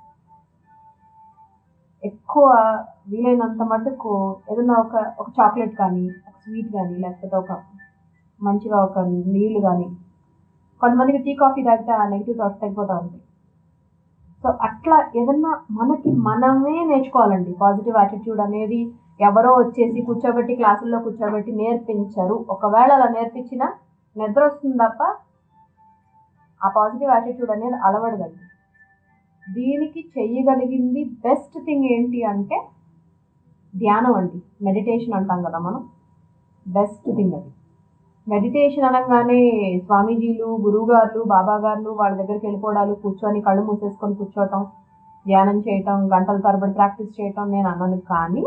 ఎక్కువ వీలైనంత మటుకు ఏదైనా ఒక ఒక చాక్లెట్ కానీ ఒక స్వీట్ కానీ లేకపోతే ఒక మంచిగా ఒక నీళ్లు కానీ కొంతమందికి టీ కాఫీ తాగితే ఆ నెగిటివ్ థాట్స్ తగ్గిపోతూ ఉంటాయి సో అట్లా ఏదన్నా మనకి మనమే నేర్చుకోవాలండి పాజిటివ్ యాటిట్యూడ్ అనేది ఎవరో వచ్చేసి కూర్చోబెట్టి క్లాసుల్లో కూర్చోబెట్టి నేర్పించరు ఒకవేళ అలా నేర్పించినా నిద్ర వస్తుంది తప్ప ఆ పాజిటివ్ యాటిట్యూడ్ అనేది అలవడదండి దీనికి చెయ్యగలిగింది బెస్ట్ థింగ్ ఏంటి అంటే ధ్యానం అండి మెడిటేషన్ అంటాం కదా మనం బెస్ట్ థింగ్ అది మెడిటేషన్ అనగానే స్వామీజీలు గురువుగారులు బాబాగారులు వాళ్ళ దగ్గరికి వెళ్ళిపోవడాలు కూర్చొని కళ్ళు మూసేసుకొని కూర్చోవటం ధ్యానం చేయటం గంటల తరబడి ప్రాక్టీస్ చేయటం నేను అన్నాను కానీ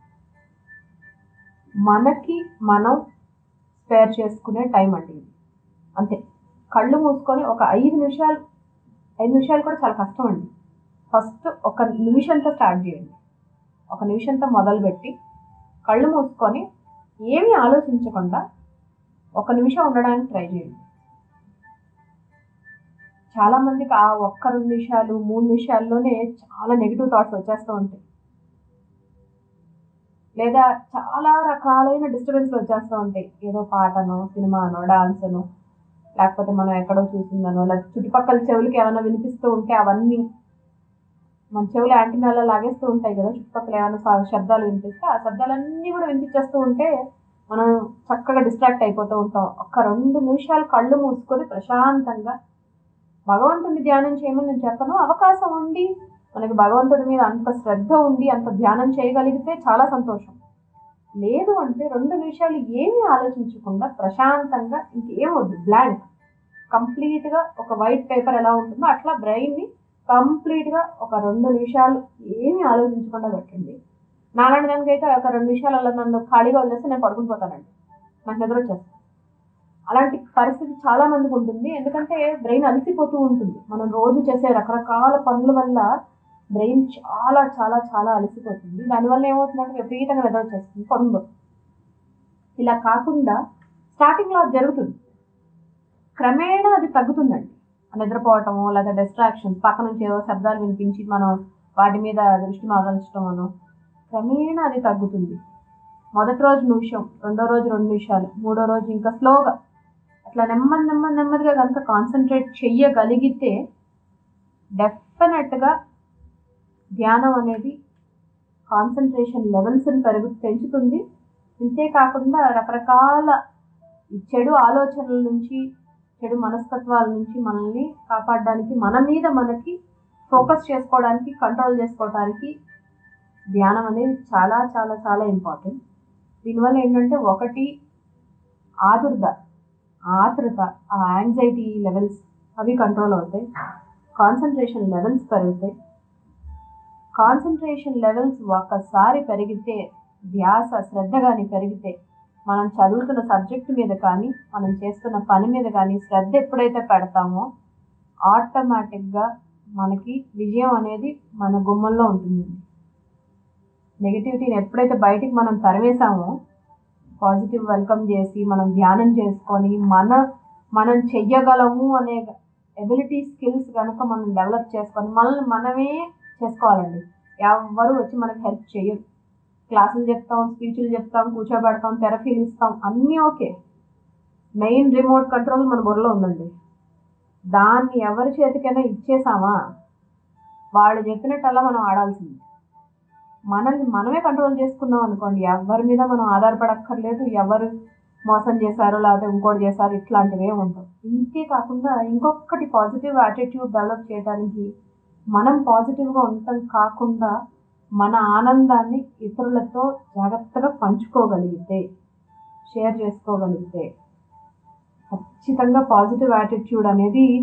మనకి మనం స్పేర్ చేసుకునే టైం అండి ఇది అంతే కళ్ళు మూసుకొని ఒక ఐదు నిమిషాలు ఐదు నిమిషాలు కూడా చాలా కష్టం అండి ఫస్ట్ ఒక నిమిషంతో స్టార్ట్ చేయండి ఒక నిమిషంతో మొదలుపెట్టి కళ్ళు మూసుకొని ఏమీ ఆలోచించకుండా ఒక నిమిషం ఉండడానికి ట్రై చేయండి చాలా మందికి ఆ ఒక్క రెండు నిమిషాలు మూడు నిమిషాల్లోనే చాలా నెగిటివ్ థాట్స్ వచ్చేస్తూ ఉంటాయి లేదా చాలా రకాలైన డిస్టర్బెన్స్ వచ్చేస్తూ ఉంటాయి ఏదో పాటనో సినిమానో డాన్సనో లేకపోతే మనం ఎక్కడో చూసిందనో లేకపోతే చుట్టుపక్కల చెవులకి ఏమైనా వినిపిస్తూ ఉంటే అవన్నీ మన చెవులు యాంటీనాలో లాగేస్తూ ఉంటాయి కదా చుట్టుపక్కల ఏమైనా స- శబ్దాలు వినిపిస్తే ఆ శబ్దాలన్నీ కూడా వినిపించేస్తూ ఉంటే మనం చక్కగా డిస్ట్రాక్ట్ అయిపోతూ ఉంటాం ఒక్క రెండు నిమిషాలు కళ్ళు మూసుకొని ప్రశాంతంగా భగవంతుడిని ధ్యానం చేయమని నేను చెప్పను అవకాశం ఉండి మనకి భగవంతుడి మీద అంత శ్రద్ధ ఉండి అంత ధ్యానం చేయగలిగితే చాలా సంతోషం లేదు అంటే రెండు నిమిషాలు ఏమీ ఆలోచించకుండా ప్రశాంతంగా ఇంకేం వద్దు బ్లాంక్ కంప్లీట్గా ఒక వైట్ పేపర్ ఎలా ఉంటుందో అట్లా బ్రెయిన్ని కంప్లీట్గా ఒక రెండు నిమిషాలు ఏమీ ఆలోచించకుండా పెట్టండి నాలాంటి దానికైతే ఒక రెండు నిమిషాలు అలా నన్ను ఖాళీగా వదిలేస్తే నేను పడుకుని పోతానండి నాకు నిద్ర వచ్చేస్తుంది అలాంటి పరిస్థితి చాలా మందికి ఉంటుంది ఎందుకంటే బ్రెయిన్ అలసిపోతూ ఉంటుంది మనం రోజు చేసే రకరకాల పనుల వల్ల బ్రెయిన్ చాలా చాలా చాలా అలసిపోతుంది దానివల్ల ఏమవుతుందంటే విపరీతంగా నిద్ర వచ్చేస్తుంది పడుకుపోతుంది ఇలా కాకుండా స్టార్టింగ్లో అది జరుగుతుంది క్రమేణా అది తగ్గుతుందండి ఆ నిద్రపోవటము లేదా డిస్ట్రాక్షన్ పక్క నుంచి ఏవో శబ్దాలు వినిపించి మనం వాటి మీద దృష్టి మరల్చడం అను క్రమేణా అది తగ్గుతుంది మొదటి రోజు నిమిషం రెండో రోజు రెండు నిమిషాలు మూడో రోజు ఇంకా స్లోగా అట్లా నెమ్మది నెమ్మది నెమ్మదిగా కనుక కాన్సన్ట్రేట్ చెయ్యగలిగితే డెఫినెట్గా ధ్యానం అనేది కాన్సన్ట్రేషన్ లెవెల్స్ని పెరుగు పెంచుతుంది ఇంతేకాకుండా రకరకాల ఈ చెడు ఆలోచనల నుంచి చెడు మనస్తత్వాల నుంచి మనల్ని కాపాడడానికి మన మీద మనకి ఫోకస్ చేసుకోవడానికి కంట్రోల్ చేసుకోవడానికి ధ్యానం అనేది చాలా చాలా చాలా ఇంపార్టెంట్ దీనివల్ల ఏంటంటే ఒకటి ఆదుర్ద ఆతృత ఆ యాంగ్జైటీ లెవెల్స్ అవి కంట్రోల్ అవుతాయి కాన్సన్ట్రేషన్ లెవెల్స్ పెరుగుతాయి కాన్సన్ట్రేషన్ లెవెల్స్ ఒక్కసారి పెరిగితే ధ్యాస శ్రద్ధ కానీ పెరిగితే మనం చదువుతున్న సబ్జెక్ట్ మీద కానీ మనం చేస్తున్న పని మీద కానీ శ్రద్ధ ఎప్పుడైతే పెడతామో ఆటోమేటిక్గా మనకి విజయం అనేది మన గుమ్మంలో ఉంటుంది నెగిటివిటీని ఎప్పుడైతే బయటికి మనం తరివేసామో పాజిటివ్ వెల్కమ్ చేసి మనం ధ్యానం చేసుకొని మన మనం చెయ్యగలము అనే ఎబిలిటీ స్కిల్స్ కనుక మనం డెవలప్ చేసుకొని మనల్ని మనమే చేసుకోవాలండి ఎవరు వచ్చి మనకి హెల్ప్ చేయరు క్లాసులు చెప్తాం స్పీచ్లు చెప్తాం కూర్చోబెడతాం థెరపీలు ఇస్తాం అన్నీ ఓకే మెయిన్ రిమోట్ కంట్రోల్ మన బుర్రలో ఉందండి దాన్ని ఎవరి చేతికైనా ఇచ్చేసామా వాళ్ళు చెప్పినట్టల్లా మనం ఆడాల్సింది మనల్ని మనమే కంట్రోల్ చేసుకున్నాం అనుకోండి ఎవరి మీద మనం ఆధారపడక్కర్లేదు ఎవరు మోసం చేశారో లేకపోతే ఇంకోటి చేశారు ఇట్లాంటివి ఏమి ఉండవు ఇంకే కాకుండా ఇంకొకటి పాజిటివ్ యాటిట్యూడ్ డెవలప్ చేయడానికి మనం పాజిటివ్గా ఉండటం కాకుండా మన ఆనందాన్ని ఇతరులతో జాగ్రత్తగా పంచుకోగలిగితే షేర్ చేసుకోగలిగితే ఖచ్చితంగా పాజిటివ్ యాటిట్యూడ్ అనేది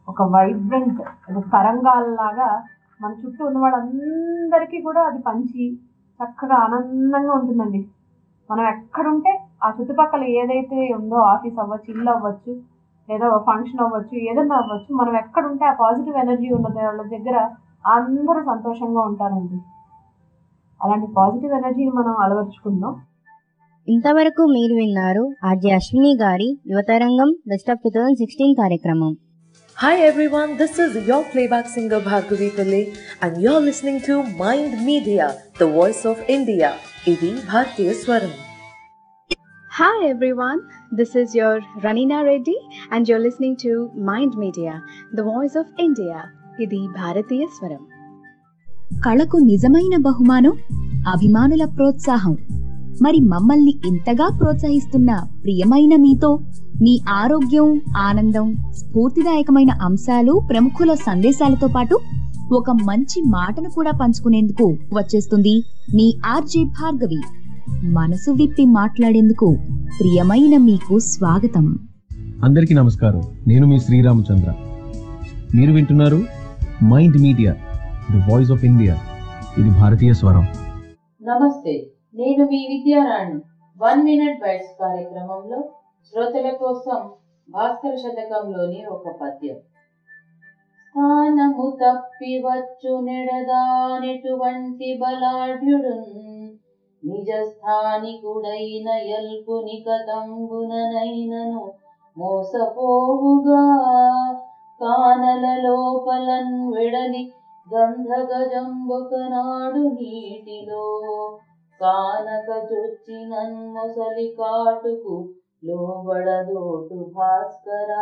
ఒక వైబ్రెంట్ ఒక తరంగాలలాగా మన చుట్టూ ఉన్న వాళ్ళందరికీ కూడా అది పంచి చక్కగా ఆనందంగా ఉంటుందండి మనం ఎక్కడుంటే ఆ చుట్టుపక్కల ఏదైతే ఉందో ఆఫీస్ అవ్వచ్చు ఇల్లు అవ్వచ్చు లేదా ఫంక్షన్ అవ్వచ్చు ఏదైనా అవ్వచ్చు మనం ఎక్కడుంటే ఆ పాజిటివ్ ఎనర్జీ ఉన్న వాళ్ళ దగ్గర అందరూ సంతోషంగా ఉంటారండి అలాంటి పాజిటివ్ ఎనర్జీని మనం అలవర్చుకుందాం ఇంతవరకు మీరు విన్నారు ఆర్జే అశ్విని గారి Yuvatarangam best of two thousand sixteen కార్యక్రమం Hi everyone, this is your playback singer Bhargavi Pillai and you're listening to Mind Media, the voice of India. Idi Bhartiya Swaram. Hi everyone, this is your Ranina Reddy and you're listening to Mind Media, the voice of India. ఇది భారతీయ స్వరం కళకు నిజమైన బహుమానం అభిమానుల ప్రోత్సాహం మరి మమ్మల్ని ఇంతగా ప్రోత్సహిస్తున్న ప్రియమైన మీతో మీ ఆరోగ్యం ఆనందం స్ఫూర్తిదాయకమైన అంశాలు ప్రముఖుల సందేశాలతో పాటు ఒక మంచి మాటను కూడా పంచుకునేందుకు వచ్చేస్తుంది మీ ఆర్జే భార్గవి మనసు విప్పి మాట్లాడేందుకు ప్రియమైన మీకు స్వాగతం అందరికీ నమస్కారం నేను మీ శ్రీరామచంద్ర మీరు వింటున్నారు Mind Media the voice of India ఇది భారతీయ స్వరం నమస్తే నేను మీ విద్యారాణి వన్ మినిట్ బైట్స్ కార్యక్రమంలో శ్రోతల కోసం భాస్కర శతకంలోని ఒక పద్యం స్థానము తప్పి వచ్చు నెడదానెటువంటి బలాఢ్యుడు నిజ స్థానికుడైన ఎల్పుని కతంబుననైనను మోసపోవుగా కానల లోపలన్ వెడలి గంధగజంబొకనాడు నీటిలో కానక చొచ్చినన్ మొసలి కాటుకు లోబడదోటు భాస్కరా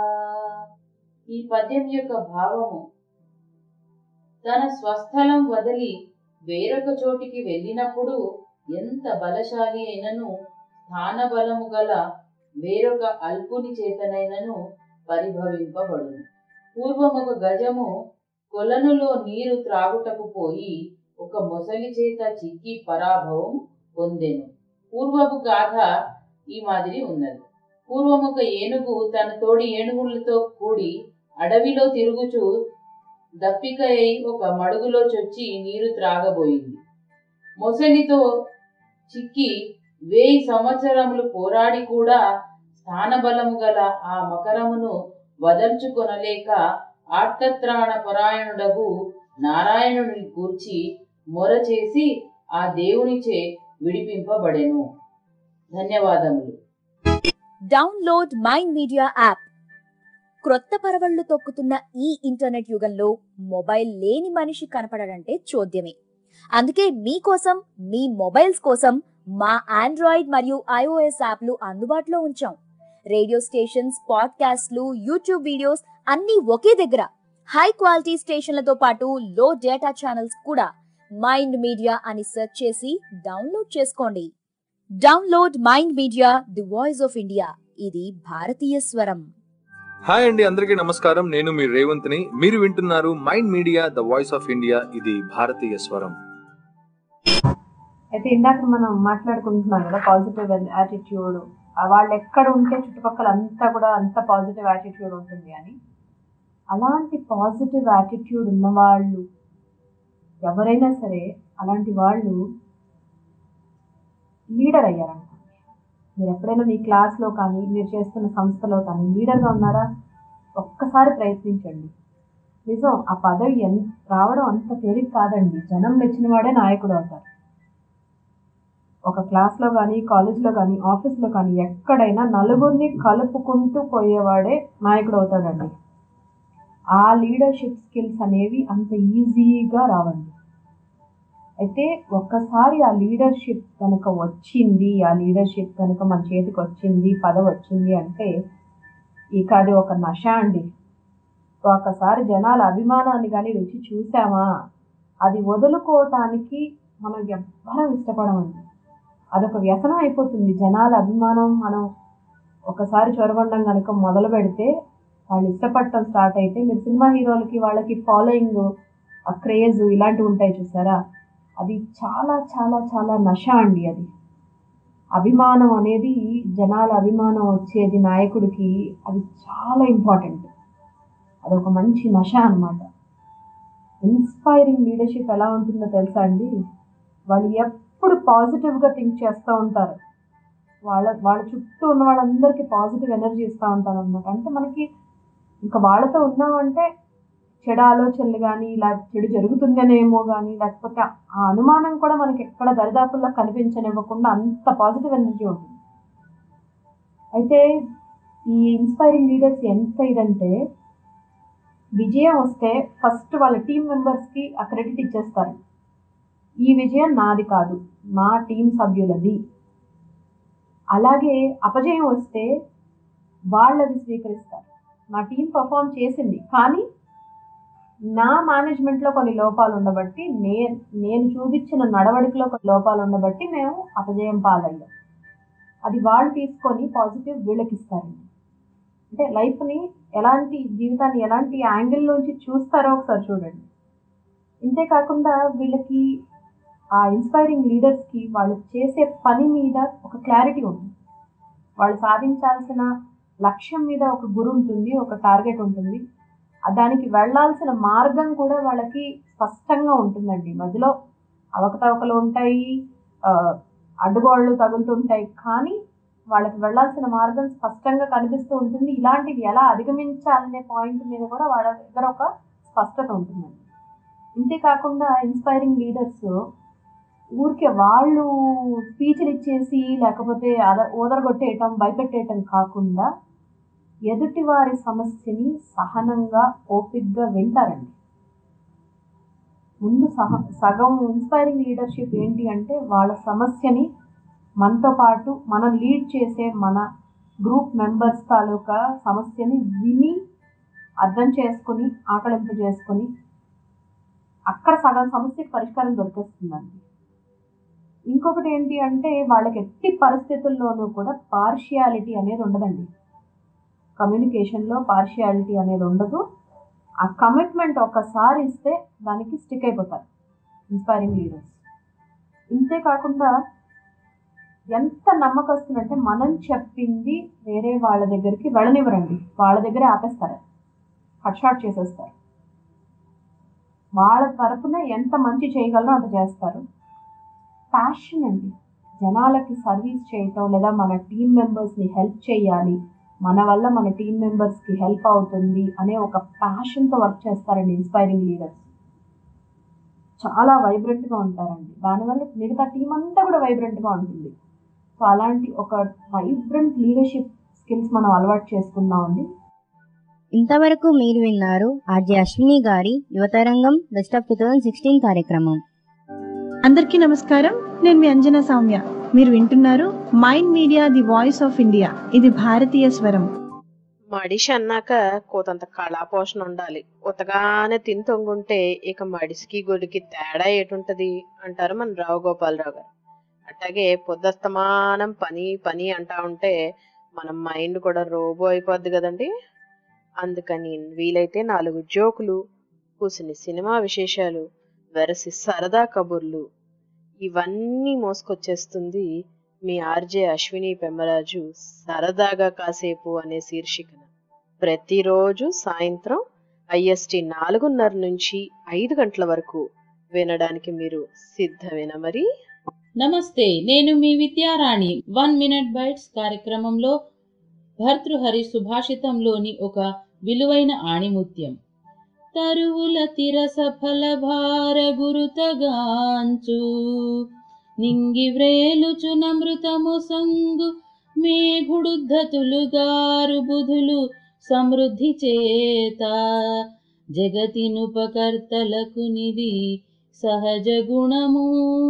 ఈ పద్యం యొక్క భావము తన స్వస్థలం వదిలి వేరొక చోటికి వెళ్ళినప్పుడు ఎంత బలశాలి అయినను స్థానబలము గల వేరొక అల్పుని చేతనైనను పరిభవింపబడును పూర్వం ఒక గజము కొలనులో నీరు త్రాగుటకు పోయి ఒక మొసలి చేత చిక్కి పరాభవం పొందెను పూర్వపు గాథ ఈ మాదిరి ఉన్నది పూర్వం ఒక ఏనుగు తన తోడి ఏనుగులతో కూడి అడవిలో తిరుగుచూ దప్పిక అయి ఒక మడుగులో చొచ్చి నీరు త్రాగబోయింది మొసలితో చిక్కి వేయి సంవత్సరములు పోరాడి కూడా స్థానబలము గల ఆ మకరమును వదల్చుకొనలేక ఆర్తత్రాణ పరాయణుడగు నారాయణుని కూర్చి మొర చేసి ఆ దేవునిచే విడిపింపబడెను ధన్యవాదములు డౌన్లోడ్ మైండ్ మీడియా యాప్ క్రొత్త పరవళ్లు తొక్కుతున్న ఈ ఇంటర్నెట్ యుగంలో మొబైల్ లేని మనిషి కనపడడంటే చోద్యమే అందుకే మీకోసం మీ మొబైల్స్ కోసం మా ఆండ్రాయిడ్ మరియు ఐఓఎస్ యాప్లు అందుబాటులో ఉంచాం రేడియో స్టేషన్స్ పాడ్కాస్ట్లు యూట్యూబ్ వీడియోస్ అన్నీ ఒకే దగ్గర హై క్వాలిటీ స్టేషన్లతో పాటు లో డేటా ఛానల్స్ కూడా మైండ్ మీడియా అని సెర్చ్ చేసి డౌన్లోడ్ చేసుకోండి download Mind Media the voice of India ఇది భారతీయ స్వరం హాయ్ అండి అందరికీ నమస్కారం నేను మీ రేవంత్ని మీరు వింటున్నారు Mind Media the voice of India ఇది భారతీయ స్వరం అయితే ఇందాక మనం మాట్లాడుకుంటున్నాం కదా పాజిటివ్ యాటిట్యూడ్ వాళ్ళు ఎక్కడ ఉంటే చుట్టుపక్కల అంతా కూడా అంత పాజిటివ్ యాటిట్యూడ్ ఉంటుంది అని అలాంటి పాజిటివ్ యాటిట్యూడ్ ఉన్న వాళ్ళు ఎవరైనా సరే అలాంటి వాళ్ళు లీడర్ అయ్యారనుకోండి మీరు ఎప్పుడైనా మీ క్లాస్లో కానీ మీరు చేస్తున్న సంస్థలో కానీ లీడర్గా ఉన్నారా ఒక్కసారి ప్రయత్నించండి నిజం ఆ పదవి ఎంత రావడం అంత తేలిక కాదండి జనం మెచ్చిన వాడే నాయకుడు అవుతారు ఒక క్లాస్లో కానీ కాలేజ్లో కానీ ఆఫీస్లో కానీ ఎక్కడైనా నలుగురిని కలుపుకుంటూ పోయేవాడే నాయకుడు అవుతాడండి ఆ లీడర్షిప్ స్కిల్స్ అనేవి అంత ఈజీగా రావండి అయితే ఒక్కసారి ఆ లీడర్షిప్ కనుక వచ్చింది ఆ లీడర్షిప్ కనుక మన చేతికి వచ్చింది పదవి వచ్చింది అంటే ఇక అది ఒక నష అండి ఒకసారి జనాల అభిమానాన్ని కానీ రుచి చూసామా అది వదులుకోవటానికి మనం ఎవ్వరం ఇష్టపడమండి అదొక వ్యసనం అయిపోతుంది జనాల అభిమానం మనం ఒకసారి చొరగొండం కనుక మొదలు పెడితే వాళ్ళు ఇష్టపడటం స్టార్ట్ అయితే మీరు సినిమా హీరోలకి వాళ్ళకి ఫాలోయింగ్ ఆ క్రేజ్ ఇలాంటివి ఉంటాయి చూసారా అది చాలా చాలా చాలా నష అండి అది అభిమానం అనేది జనాల అభిమానం వచ్చేది నాయకుడికి అది చాలా ఇంపార్టెంట్ అది ఒక మంచి నష అనమాట ఇన్స్పైరింగ్ లీడర్షిప్ ఎలా ఉంటుందో తెలుసా అండి వాళ్ళు ఎప్పుడు పాజిటివ్గా థింక్ చేస్తూ ఉంటారు వాళ్ళ వాళ్ళ చుట్టూ ఉన్న వాళ్ళందరికీ పాజిటివ్ ఎనర్జీ ఇస్తూ ఉంటారు అనమాట అంటే మనకి ఇంకా వాళ్ళతో ఉన్నామంటే చెడు ఆలోచనలు కానీ ఇలా చెడు జరుగుతుందనేమో కానీ లేకపోతే ఆ అనుమానం కూడా మనకి ఎక్కడ దరిదాపుల్లో కనిపించనివ్వకుండా అంత పాజిటివ్ ఎనర్జీ ఉంటుంది అయితే ఈ ఇన్స్పైరింగ్ లీడర్స్ ఎంత ఇదంటే విజయం వస్తే ఫస్ట్ వాళ్ళ టీం మెంబర్స్కి ఆ క్రెడిట్ ఇచ్చేస్తారు ఈ విజయం నాది కాదు మా టీం సభ్యులది అలాగే అపజయం వస్తే వాళ్ళది స్వీకరిస్తారు మా టీం పర్ఫామ్ చేసింది కానీ నా మేనేజ్మెంట్లో కొన్ని లోపాలు ఉండబట్టి నేను నేను చూపించిన నడవడికలో కొన్ని లోపాలు ఉండబట్టి మేము అపజయం పాలయ్యాం అది వాళ్ళు తీసుకొని పాజిటివ్ వీళ్ళకి ఇస్తారండి అంటే లైఫ్ని ఎలాంటి జీవితాన్ని ఎలాంటి యాంగిల్ నుంచి చూస్తారో ఒకసారి చూడండి ఇంతే కాకుండా వీళ్ళకి ఆ ఇన్స్పైరింగ్ లీడర్స్కి వాళ్ళు చేసే పని మీద ఒక క్లారిటీ ఉంటుంది వాళ్ళు సాధించాల్సిన లక్ష్యం మీద ఒక గురి ఉంటుంది ఒక టార్గెట్ ఉంటుంది దానికి వెళ్ళాల్సిన మార్గం కూడా వాళ్ళకి స్పష్టంగా ఉంటుందండి మధ్యలో అవకతవకలు ఉంటాయి అడ్డుగోళ్ళు తగులుతుంటాయి కానీ వాళ్ళకి వెళ్ళాల్సిన మార్గం స్పష్టంగా కనిపిస్తూ ఉంటుంది ఇలాంటివి ఎలా అధిగమించాలనే పాయింట్ మీద కూడా వాళ్ళ దగ్గర ఒక స్పష్టత ఉంటుందండి ఇంతేకాకుండా ఇన్స్పైరింగ్ లీడర్స్ ఊరికే వాళ్ళు స్పీచ్లు ఇచ్చేసి లేకపోతే అద ఓదరగొట్టేయటం భయపెట్టేయటం కాకుండా ఎదుటి వారి సమస్యని సహనంగా ఓపిక్గా వింటారండి ముందు సహ సగం ఇన్స్పైరింగ్ లీడర్షిప్ ఏంటి అంటే వాళ్ళ సమస్యని మనతో పాటు మనం లీడ్ చేసే మన గ్రూప్ మెంబర్స్ తాలూకా సమస్యని విని అర్థం చేసుకుని ఆకలింపు చేసుకుని అక్కడ సగం సమస్యకి పరిష్కారం దొరికేస్తుందండి ఇంకొకటి ఏంటి అంటే వాళ్ళకి ఎట్టి పరిస్థితుల్లోనూ కూడా పార్షియాలిటీ అనేది ఉండదండి కమ్యూనికేషన్లో పార్షియాలిటీ అనేది ఉండదు ఆ కమిట్మెంట్ ఒక్కసారి ఇస్తే దానికి స్టిక్ అయిపోతారు ఇన్స్పైరింగ్ లీడర్స్ ఇంతే కాకుండా ఎంత నమ్మకస్తుందంటే మనం చెప్పింది వేరే వాళ్ళ దగ్గరికి వెళ్ళనివ్వరండి వాళ్ళ దగ్గరే ఆపేస్తారు కట్ షాట్ చేసేస్తారు వాళ్ళ తరపున ఎంత మంచి చేయగలరో అంత చేస్తారు ప్యాషన్ అండి జనాలకి సర్వీస్ చేయటం లేదా మన టీం మెంబర్స్ని హెల్ప్ చేయాలి మన వల్ల మన టీం మెంబర్స్కి హెల్ప్ అవుతుంది అనే ఒక ప్యాషన్తో వర్క్ చేస్తారండి ఇన్స్పైరింగ్ లీడర్స్ చాలా వైబ్రెంట్గా ఉంటారండి దానివల్ల మిగతా టీం అంతా కూడా వైబ్రెంట్గా ఉంటుంది సో అలాంటి ఒక వైబ్రెంట్ లీడర్షిప్ స్కిల్స్ మనం అలవాటు చేసుకున్నామండి ఇంతవరకు మీరు విన్నారు ఆర్జే అశ్విని గారి Yuvatarangam best of two thousand sixteen కార్యక్రమం అందరికీ నమస్కారం నేను మీ అంజనా సౌమ్య మీరు వింటున్నారు Mind Media the voice of India ఇది భారతీయ స్వరం మడిషి అన్నాక కోతంత కళాపోషణ ఉండాలి ఉతగానే తిని తొంగుంటే ఇక మడిసికి గొడికి తేడా ఏటుంటది అంటారు మన రావు గోపాలరావు గారు అట్లాగే పొద్దస్తమానం పని పని అంటా ఉంటే మన మైండ్ కూడా రోబో అయిపోద్ది కదండి అందుకని వీలైతే నాలుగు జోకులు కూసిని సినిమా విశేషాలు వెరసి సరదా కబుర్లు ఇవన్నీ మోసుకొచ్చేస్తుంది మీ ఆర్జే అశ్విని పెమ్మరాజు సరదాగా కాసేపు అనే శీర్షికన ప్రతిరోజు సాయంత్రం ఐఎస్టి నాలుగున్నర నుంచి ఐదు గంటల వరకు వినడానికి మీరు సిద్ధమేనా మరి నమస్తే నేను మీ విద్యారాణి వన్ మినిట్ బైట్స్ కార్యక్రమంలో భర్తృహరి సుభాషితంలోని ఒక విలువైన ఆణిముత్యం తరువుల తిరస ఫల భార గురుతగాంచు నింగి వ్రేలుచు నమృతము సంగు మేఘుడుద్ధతులుగారు బుధులు సమృద్ధి చేత జగతినుపకర్తలకు నిది సహజ గుణము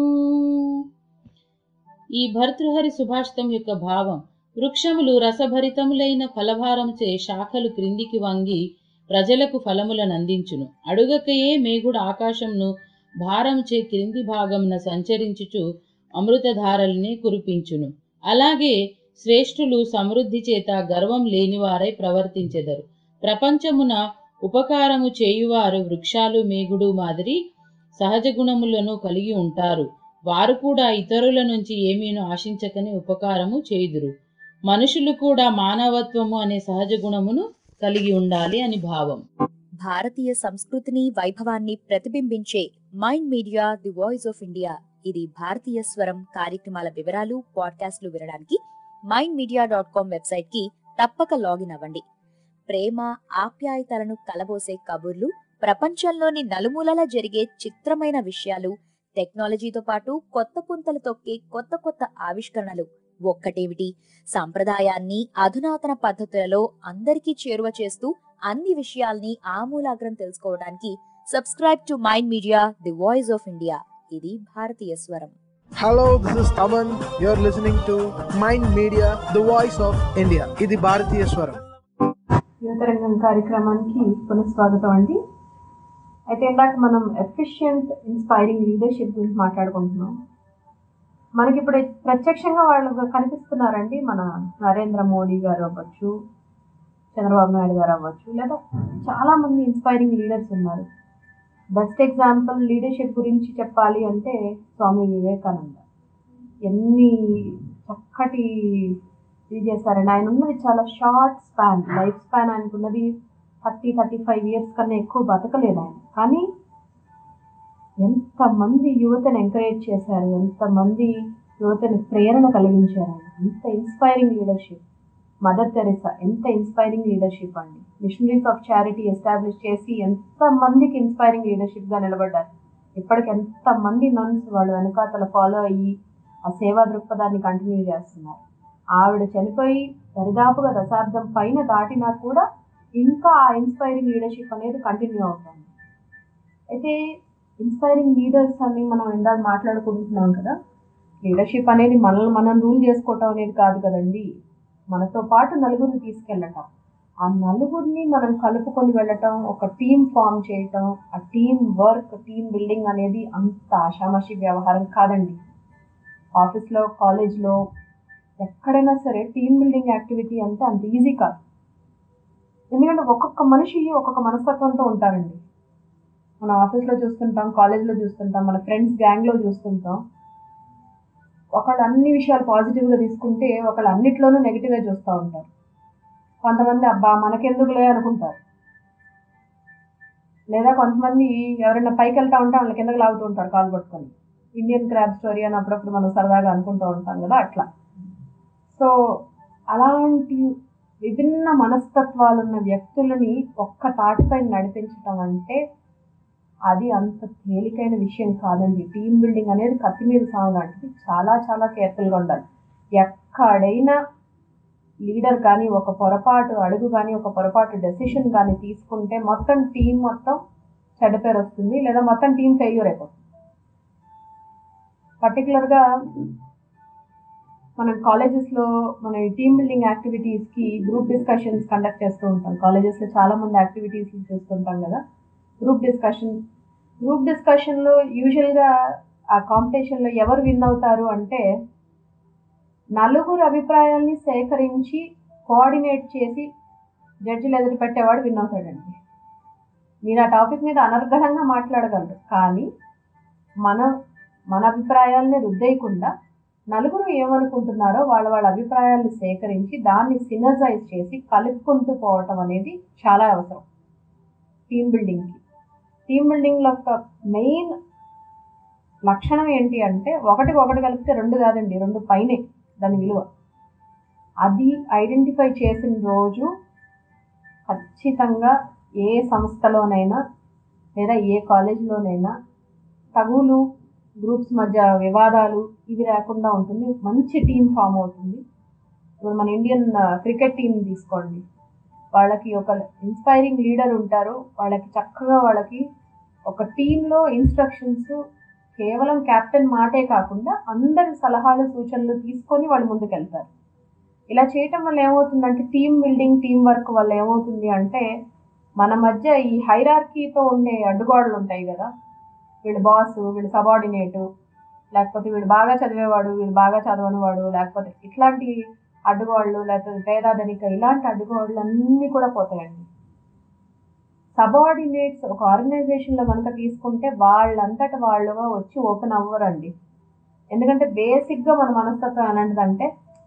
ఈ భర్తృహరి సుభాషితం యొక్క భావం వృక్షములు రసభరితములైన ఫలభారంచే శాఖలు క్రిందికి వంగి ప్రజలకు ఫలములను అందించును అడుగకయే మేఘుడు ఆకాశంను భారంచే క్రింది భాగమున సంచరించుచు అమృతధారల్ని కురిపించును అలాగే శ్రేష్ఠులు సమృద్ధి చేత గర్వం లేనివారై ప్రవర్తించెదరు ప్రపంచమున ఉపకారము చేయువారు వృక్షాలు మేఘుడు మాదిరి సహజ గుణములను కలిగి ఉంటారు వారు కూడా ఇతరుల నుంచి ఏమీను ఆశించకని ఉపకారము చేయుదురు మనుషులు కూడా మానవత్వము అనే సహజ గుణమును కలిగి ఉండాలి అని భావం భారతీయ సంస్కృతిని వైభవాన్ని ప్రతిబింబించే Mind Media the voice of India ఇది భారతీయ స్వరం కార్యక్రమాల వివరాలు పాడ్కాస్ట్లు వినడానికి Mind Media dot com website కి తప్పక లాగిన్ అవ్వండి ప్రేమ ఆప్యాయతలను కలబోసే కబుర్లు ప్రపంచంలోని నలుమూలలా జరిగే చిత్రమైన విషయాలు టెక్నాలజీతో పాటు కొత్త పుంతలు తొక్కే కొత్త కొత్త ఆవిష్కరణలు ఒక్కటేమిటి సాంప్రదాయాన్ని అధునాతన పద్ధతులలో అందరికీ చేరువ చేస్తూ అన్ని విషయాల్ని ఆమూలాగ్రం తెలుసుకోవడానికి subscribe to Mind Media the voice of India ఇది భారతీయ స్వరం Hello, this is Taman. You're listening to Mind Media, the voice of India. ఇది భారతీయ స్వరం యువతరంగం కార్యక్రమానికి పునఃస్వాగతం అండి అయితే ఇందాక మనం ఎఫిషియంట్ ఇన్స్పైరింగ్ లీడర్షిప్ గురించి మాట్లాడుకుంటున్నాం మనకి ఇప్పుడు ప్రత్యక్షంగా వాళ్ళు కనిపిస్తున్నారండి మన నరేంద్ర మోడీ గారు అవ్వచ్చు చంద్రబాబు నాయుడు గారు అవ్వచ్చు లేదా చాలా మంది ఇన్స్పైరింగ్ లీడర్స్ ఉన్నారు బెస్ట్ ఎగ్జాంపుల్ లీడర్షిప్ గురించి చెప్పాలి అంటే స్వామి వివేకానంద ఎన్ని చక్కటి ఇది చేశారండి ఆయన ఉన్నది చాలా షార్ట్ స్పాన్ లైఫ్ స్పాన్ ఆయనకున్నది థర్టీ థర్టీ ఫైవ్ ఇయర్స్ కన్నా ఎక్కువ బతకలేదు ఆయన కానీ ఎంతమంది యువతను ఎంకరేజ్ చేశారు ఎంతమంది యువతని ప్రేరణ కలిగించారు ఆయన ఎంత ఇన్స్పైరింగ్ లీడర్షిప్ మదర్ తెరెసా ఎంత ఇన్స్పైరింగ్ లీడర్షిప్ అండి మిషనరీస్ ఆఫ్ చారిటీ ఎస్టాబ్లిష్ చేసి ఎంత మందికి ఇన్స్పైరింగ్ లీడర్షిప్ గా నిలబడ్డారు ఇప్పటికి ఎంత మంది నన్స్ వాళ్ళు వెనకాతల ఫాలో అయ్యి ఆ సేవా దృక్పథాన్ని కంటిన్యూ చేస్తున్నారు ఆవిడ చనిపోయి దరిదాపుగా దశాబ్దం పైన దాటినా కూడా ఇంకా ఆ ఇన్స్పైరింగ్ లీడర్షిప్ అనేది కంటిన్యూ అవుతుంది అయితే ఇన్స్పైరింగ్ లీడర్స్ అని మనం ఇందాక మాట్లాడుకుంటున్నాం కదా లీడర్షిప్ అనేది మనల్ని మనం రూల్ చేసుకోవటం అనేది కాదు కదండి మనతో పాటు నలుగురిని తీసుకెళ్ళటం ఆ నలుగురిని మనం కలుపుకొని వెళ్ళటం ఒక టీం ఫామ్ చేయటం ఆ టీం వర్క్ టీం బిల్డింగ్ అనేది అంత ఆషామాషి వ్యవహారం కాదండి ఆఫీస్లో కాలేజ్లో ఎక్కడైనా సరే టీం బిల్డింగ్ యాక్టివిటీ అంటే అంత ఈజీ కాదు ఎందుకంటే ఒక్కొక్క మనిషి ఒక్కొక్క మనస్తత్వంతో ఉంటారండి మన ఆఫీస్లో చూస్తుంటాం కాలేజ్లో చూస్తుంటాం మన ఫ్రెండ్స్ గ్యాంగ్లో చూస్తుంటాం ఒకళ్ళు అన్ని విషయాలు పాజిటివ్గా తీసుకుంటే ఒకళ్ళు అన్నిట్లోనూ నెగిటివ్గా చూస్తూ ఉంటారు కొంతమంది అబ్బా మనకెందుకులే అనుకుంటారు లేదా కొంతమంది ఎవరైనా పైకి వెళ్తా ఉంటే వాళ్ళ కిందకి లాగుతూ ఉంటారు కాలు పట్టుకొని ఇండియన్ క్రాబ్ స్టోరీ అని అప్పుడప్పుడు మనం సరదాగా అనుకుంటూ ఉంటాం కదా అట్లా సో అలాంటి విభిన్న మనస్తత్వాలున్న వ్యక్తులని ఒక్క తాటిపై నడిపించటం అంటే అది అంత తేలికైన విషయం కాదండి టీం బిల్డింగ్ అనేది కత్తి మీద సాగు లాంటిది చాలా చాలా కేర్ఫుల్గా ఉండాలి ఎక్కడైనా లీడర్ కానీ ఒక పొరపాటు అడుగు కానీ ఒక పొరపాటు డెసిషన్ కానీ తీసుకుంటే మొత్తం టీం మొత్తం చెడ్డ పేరు వస్తుంది లేదా మొత్తం టీం ఫెయిల్యూర్ అయిపోతుంది పర్టికులర్గా మనం కాలేజెస్లో మన టీమ్ బిల్డింగ్ యాక్టివిటీస్కి గ్రూప్ డిస్కషన్స్ కండక్ట్ చేస్తూ ఉంటాం కాలేజెస్లో చాలా మంది యాక్టివిటీస్ చూస్తుంటాం కదా గ్రూప్ డిస్కషన్ గ్రూప్ డిస్కషన్లో యూజువల్గా ఆ కాంపిటీషన్లో ఎవరు విన్ అవుతారు అంటే నలుగురు అభిప్రాయాల్ని సేకరించి కోఆర్డినేట్ చేసి జడ్జిలు ఎదురు పెట్టేవాడు విన్ అవుతాడండి మీరు ఆ టాపిక్ మీద అనర్గళంగా మాట్లాడగలరు కానీ మన మన అభిప్రాయాలని రుద్దేయకుండా నలుగురు ఏమనుకుంటున్నారో వాళ్ళ వాళ్ళ అభిప్రాయాల్ని సేకరించి దాన్ని సినర్జైజ్ చేసి కలుపుకుంటూ పోవటం అనేది చాలా అవసరం టీమ్ బిల్డింగ్కి టీమ్ బిల్డింగ్లో ఒక మెయిన్ లక్షణం ఏంటి అంటే ఒకటికి ఒకటి కలిపితే రెండు కాదండి రెండు పైనే దాని విలువ అది ఐడెంటిఫై చేసిన రోజు ఖచ్చితంగా ఏ సంస్థలోనైనా లేదా ఏ కాలేజీలోనైనా తగులు గ్రూప్స్ మధ్య వివాదాలు ఇవి లేకుండా ఉంటుంది మంచి టీం ఫామ్ అవుతుంది ఇప్పుడు మన ఇండియన్ క్రికెట్ టీం తీసుకోండి వాళ్ళకి ఒక ఇన్స్పైరింగ్ లీడర్ ఉంటారు వాళ్ళకి చక్కగా వాళ్ళకి ఒక టీంలో ఇన్స్ట్రక్షన్స్ కేవలం కెప్టెన్ మాటే కాకుండా అందరి సలహాలు సూచనలు తీసుకొని వాళ్ళు ముందుకెళ్తారు ఇలా చేయటం వల్ల ఏమవుతుందంటే టీం బిల్డింగ్ టీం వర్క్ వల్ల ఏమవుతుంది అంటే మన మధ్య ఈ హైరార్కీతో ఉండే అడ్డుగోడలు ఉంటాయి కదా వీళ్ళు బాస్ వీళ్ళు సబార్డినేటు లేకపోతే వీడు బాగా చదివేవాడు వీడు బాగా చదవనివాడు లేకపోతే ఇట్లాంటి అడ్డుగోడలు లేకపోతే పేదాధనిక ఇలాంటి అడ్డుగోడలు అన్నీ కూడా పోతాయండి సబార్డినేట్స్ ఒక ఆర్గనైజేషన్లో కనుక తీసుకుంటే వాళ్ళంతట వాళ్ళుగా వచ్చి ఓపెన్ అవ్వరండి ఎందుకంటే బేసిక్గా మన మనస్తత్వం ఎలాంటిదంటే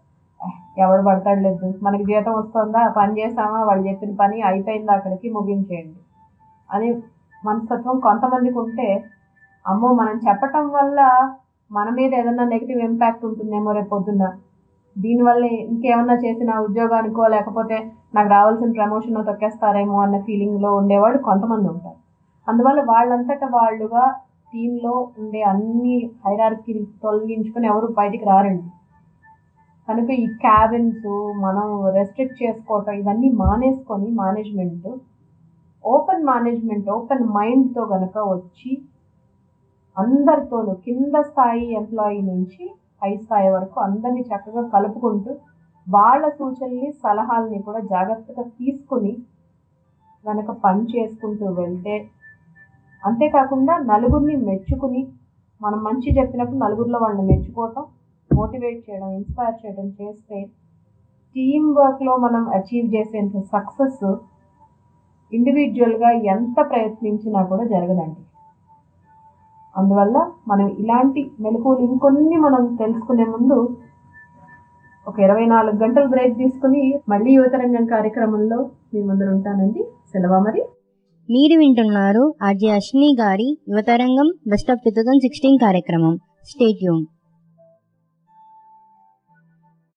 ఎవడు పడతాడు లేదు మనకి జీతం వస్తుందా పని చేసామా వాళ్ళు చెప్పిన పని అయిపోయిందా అక్కడికి ముగించేయండి అని మనస్తత్వం కొంతమందికి ఉంటే అమ్మో మనం చెప్పటం వల్ల మన మీద ఏదైనా నెగిటివ్ ఇంపాక్ట్ ఉంటుందేమో రేపు పొద్దున్న దీనివల్ల ఇంకేమన్నా చేసిన ఉద్యోగానికో లేకపోతే నాకు రావాల్సిన ప్రమోషన్ తొక్కేస్తారేమో అన్న ఫీలింగ్లో ఉండేవాళ్ళు కొంతమంది ఉంటారు అందువల్ల వాళ్ళంతటా వాళ్ళుగా టీంలో ఉండే అన్ని హైరార్కీ తొలగించుకొని ఎవరు బయటికి రారండి కనుక ఈ క్యాబిన్స్ మనం రెస్ట్రిక్ట్ చేసుకోవటం ఇవన్నీ మానేసుకొని మేనేజ్మెంట్ ఓపెన్ మేనేజ్మెంట్ ఓపెన్ మైండ్తో గనక వచ్చి అందరితోనూ కింద స్థాయి ఎంప్లాయీ నుంచి పై స్థాయి వరకు అందరినీ చక్కగా కలుపుకుంటూ వాళ్ళ సూచనల్ని సలహాలని కూడా జాగ్రత్తగా తీసుకుని గనక పని చేసుకుంటూ వెళ్తే అంతేకాకుండా నలుగురిని మెచ్చుకుని మనం మంచి చెప్పినప్పుడు నలుగురిలో వాళ్ళని మెచ్చుకోవటం మోటివేట్ చేయడం ఇన్స్పైర్ చేయడం చేస్తే టీమ్ వర్క్లో మనం అచీవ్ చేసేంత సక్సెస్ ఇండివిజువల్గా ఎంత ప్రయత్నించినా కూడా జరగదండి అందువల్ల మనం ఇలాంటి మెలకువలు ఇంకొన్ని మనం తెలుసుకునే ముందు ఒక ఇరవై నాలుగు గంటలు బ్రేక్ తీసుకుని మళ్ళీ యువతరంగం కార్యక్రమంలో మీ ముందర ఉంటానండి సెలవా మరి మీరు వింటున్నారు ఆర్జే అశ్విని గారి Yuvatarangam best of two thousand sixteen కార్యక్రమం స్టేట్యూన్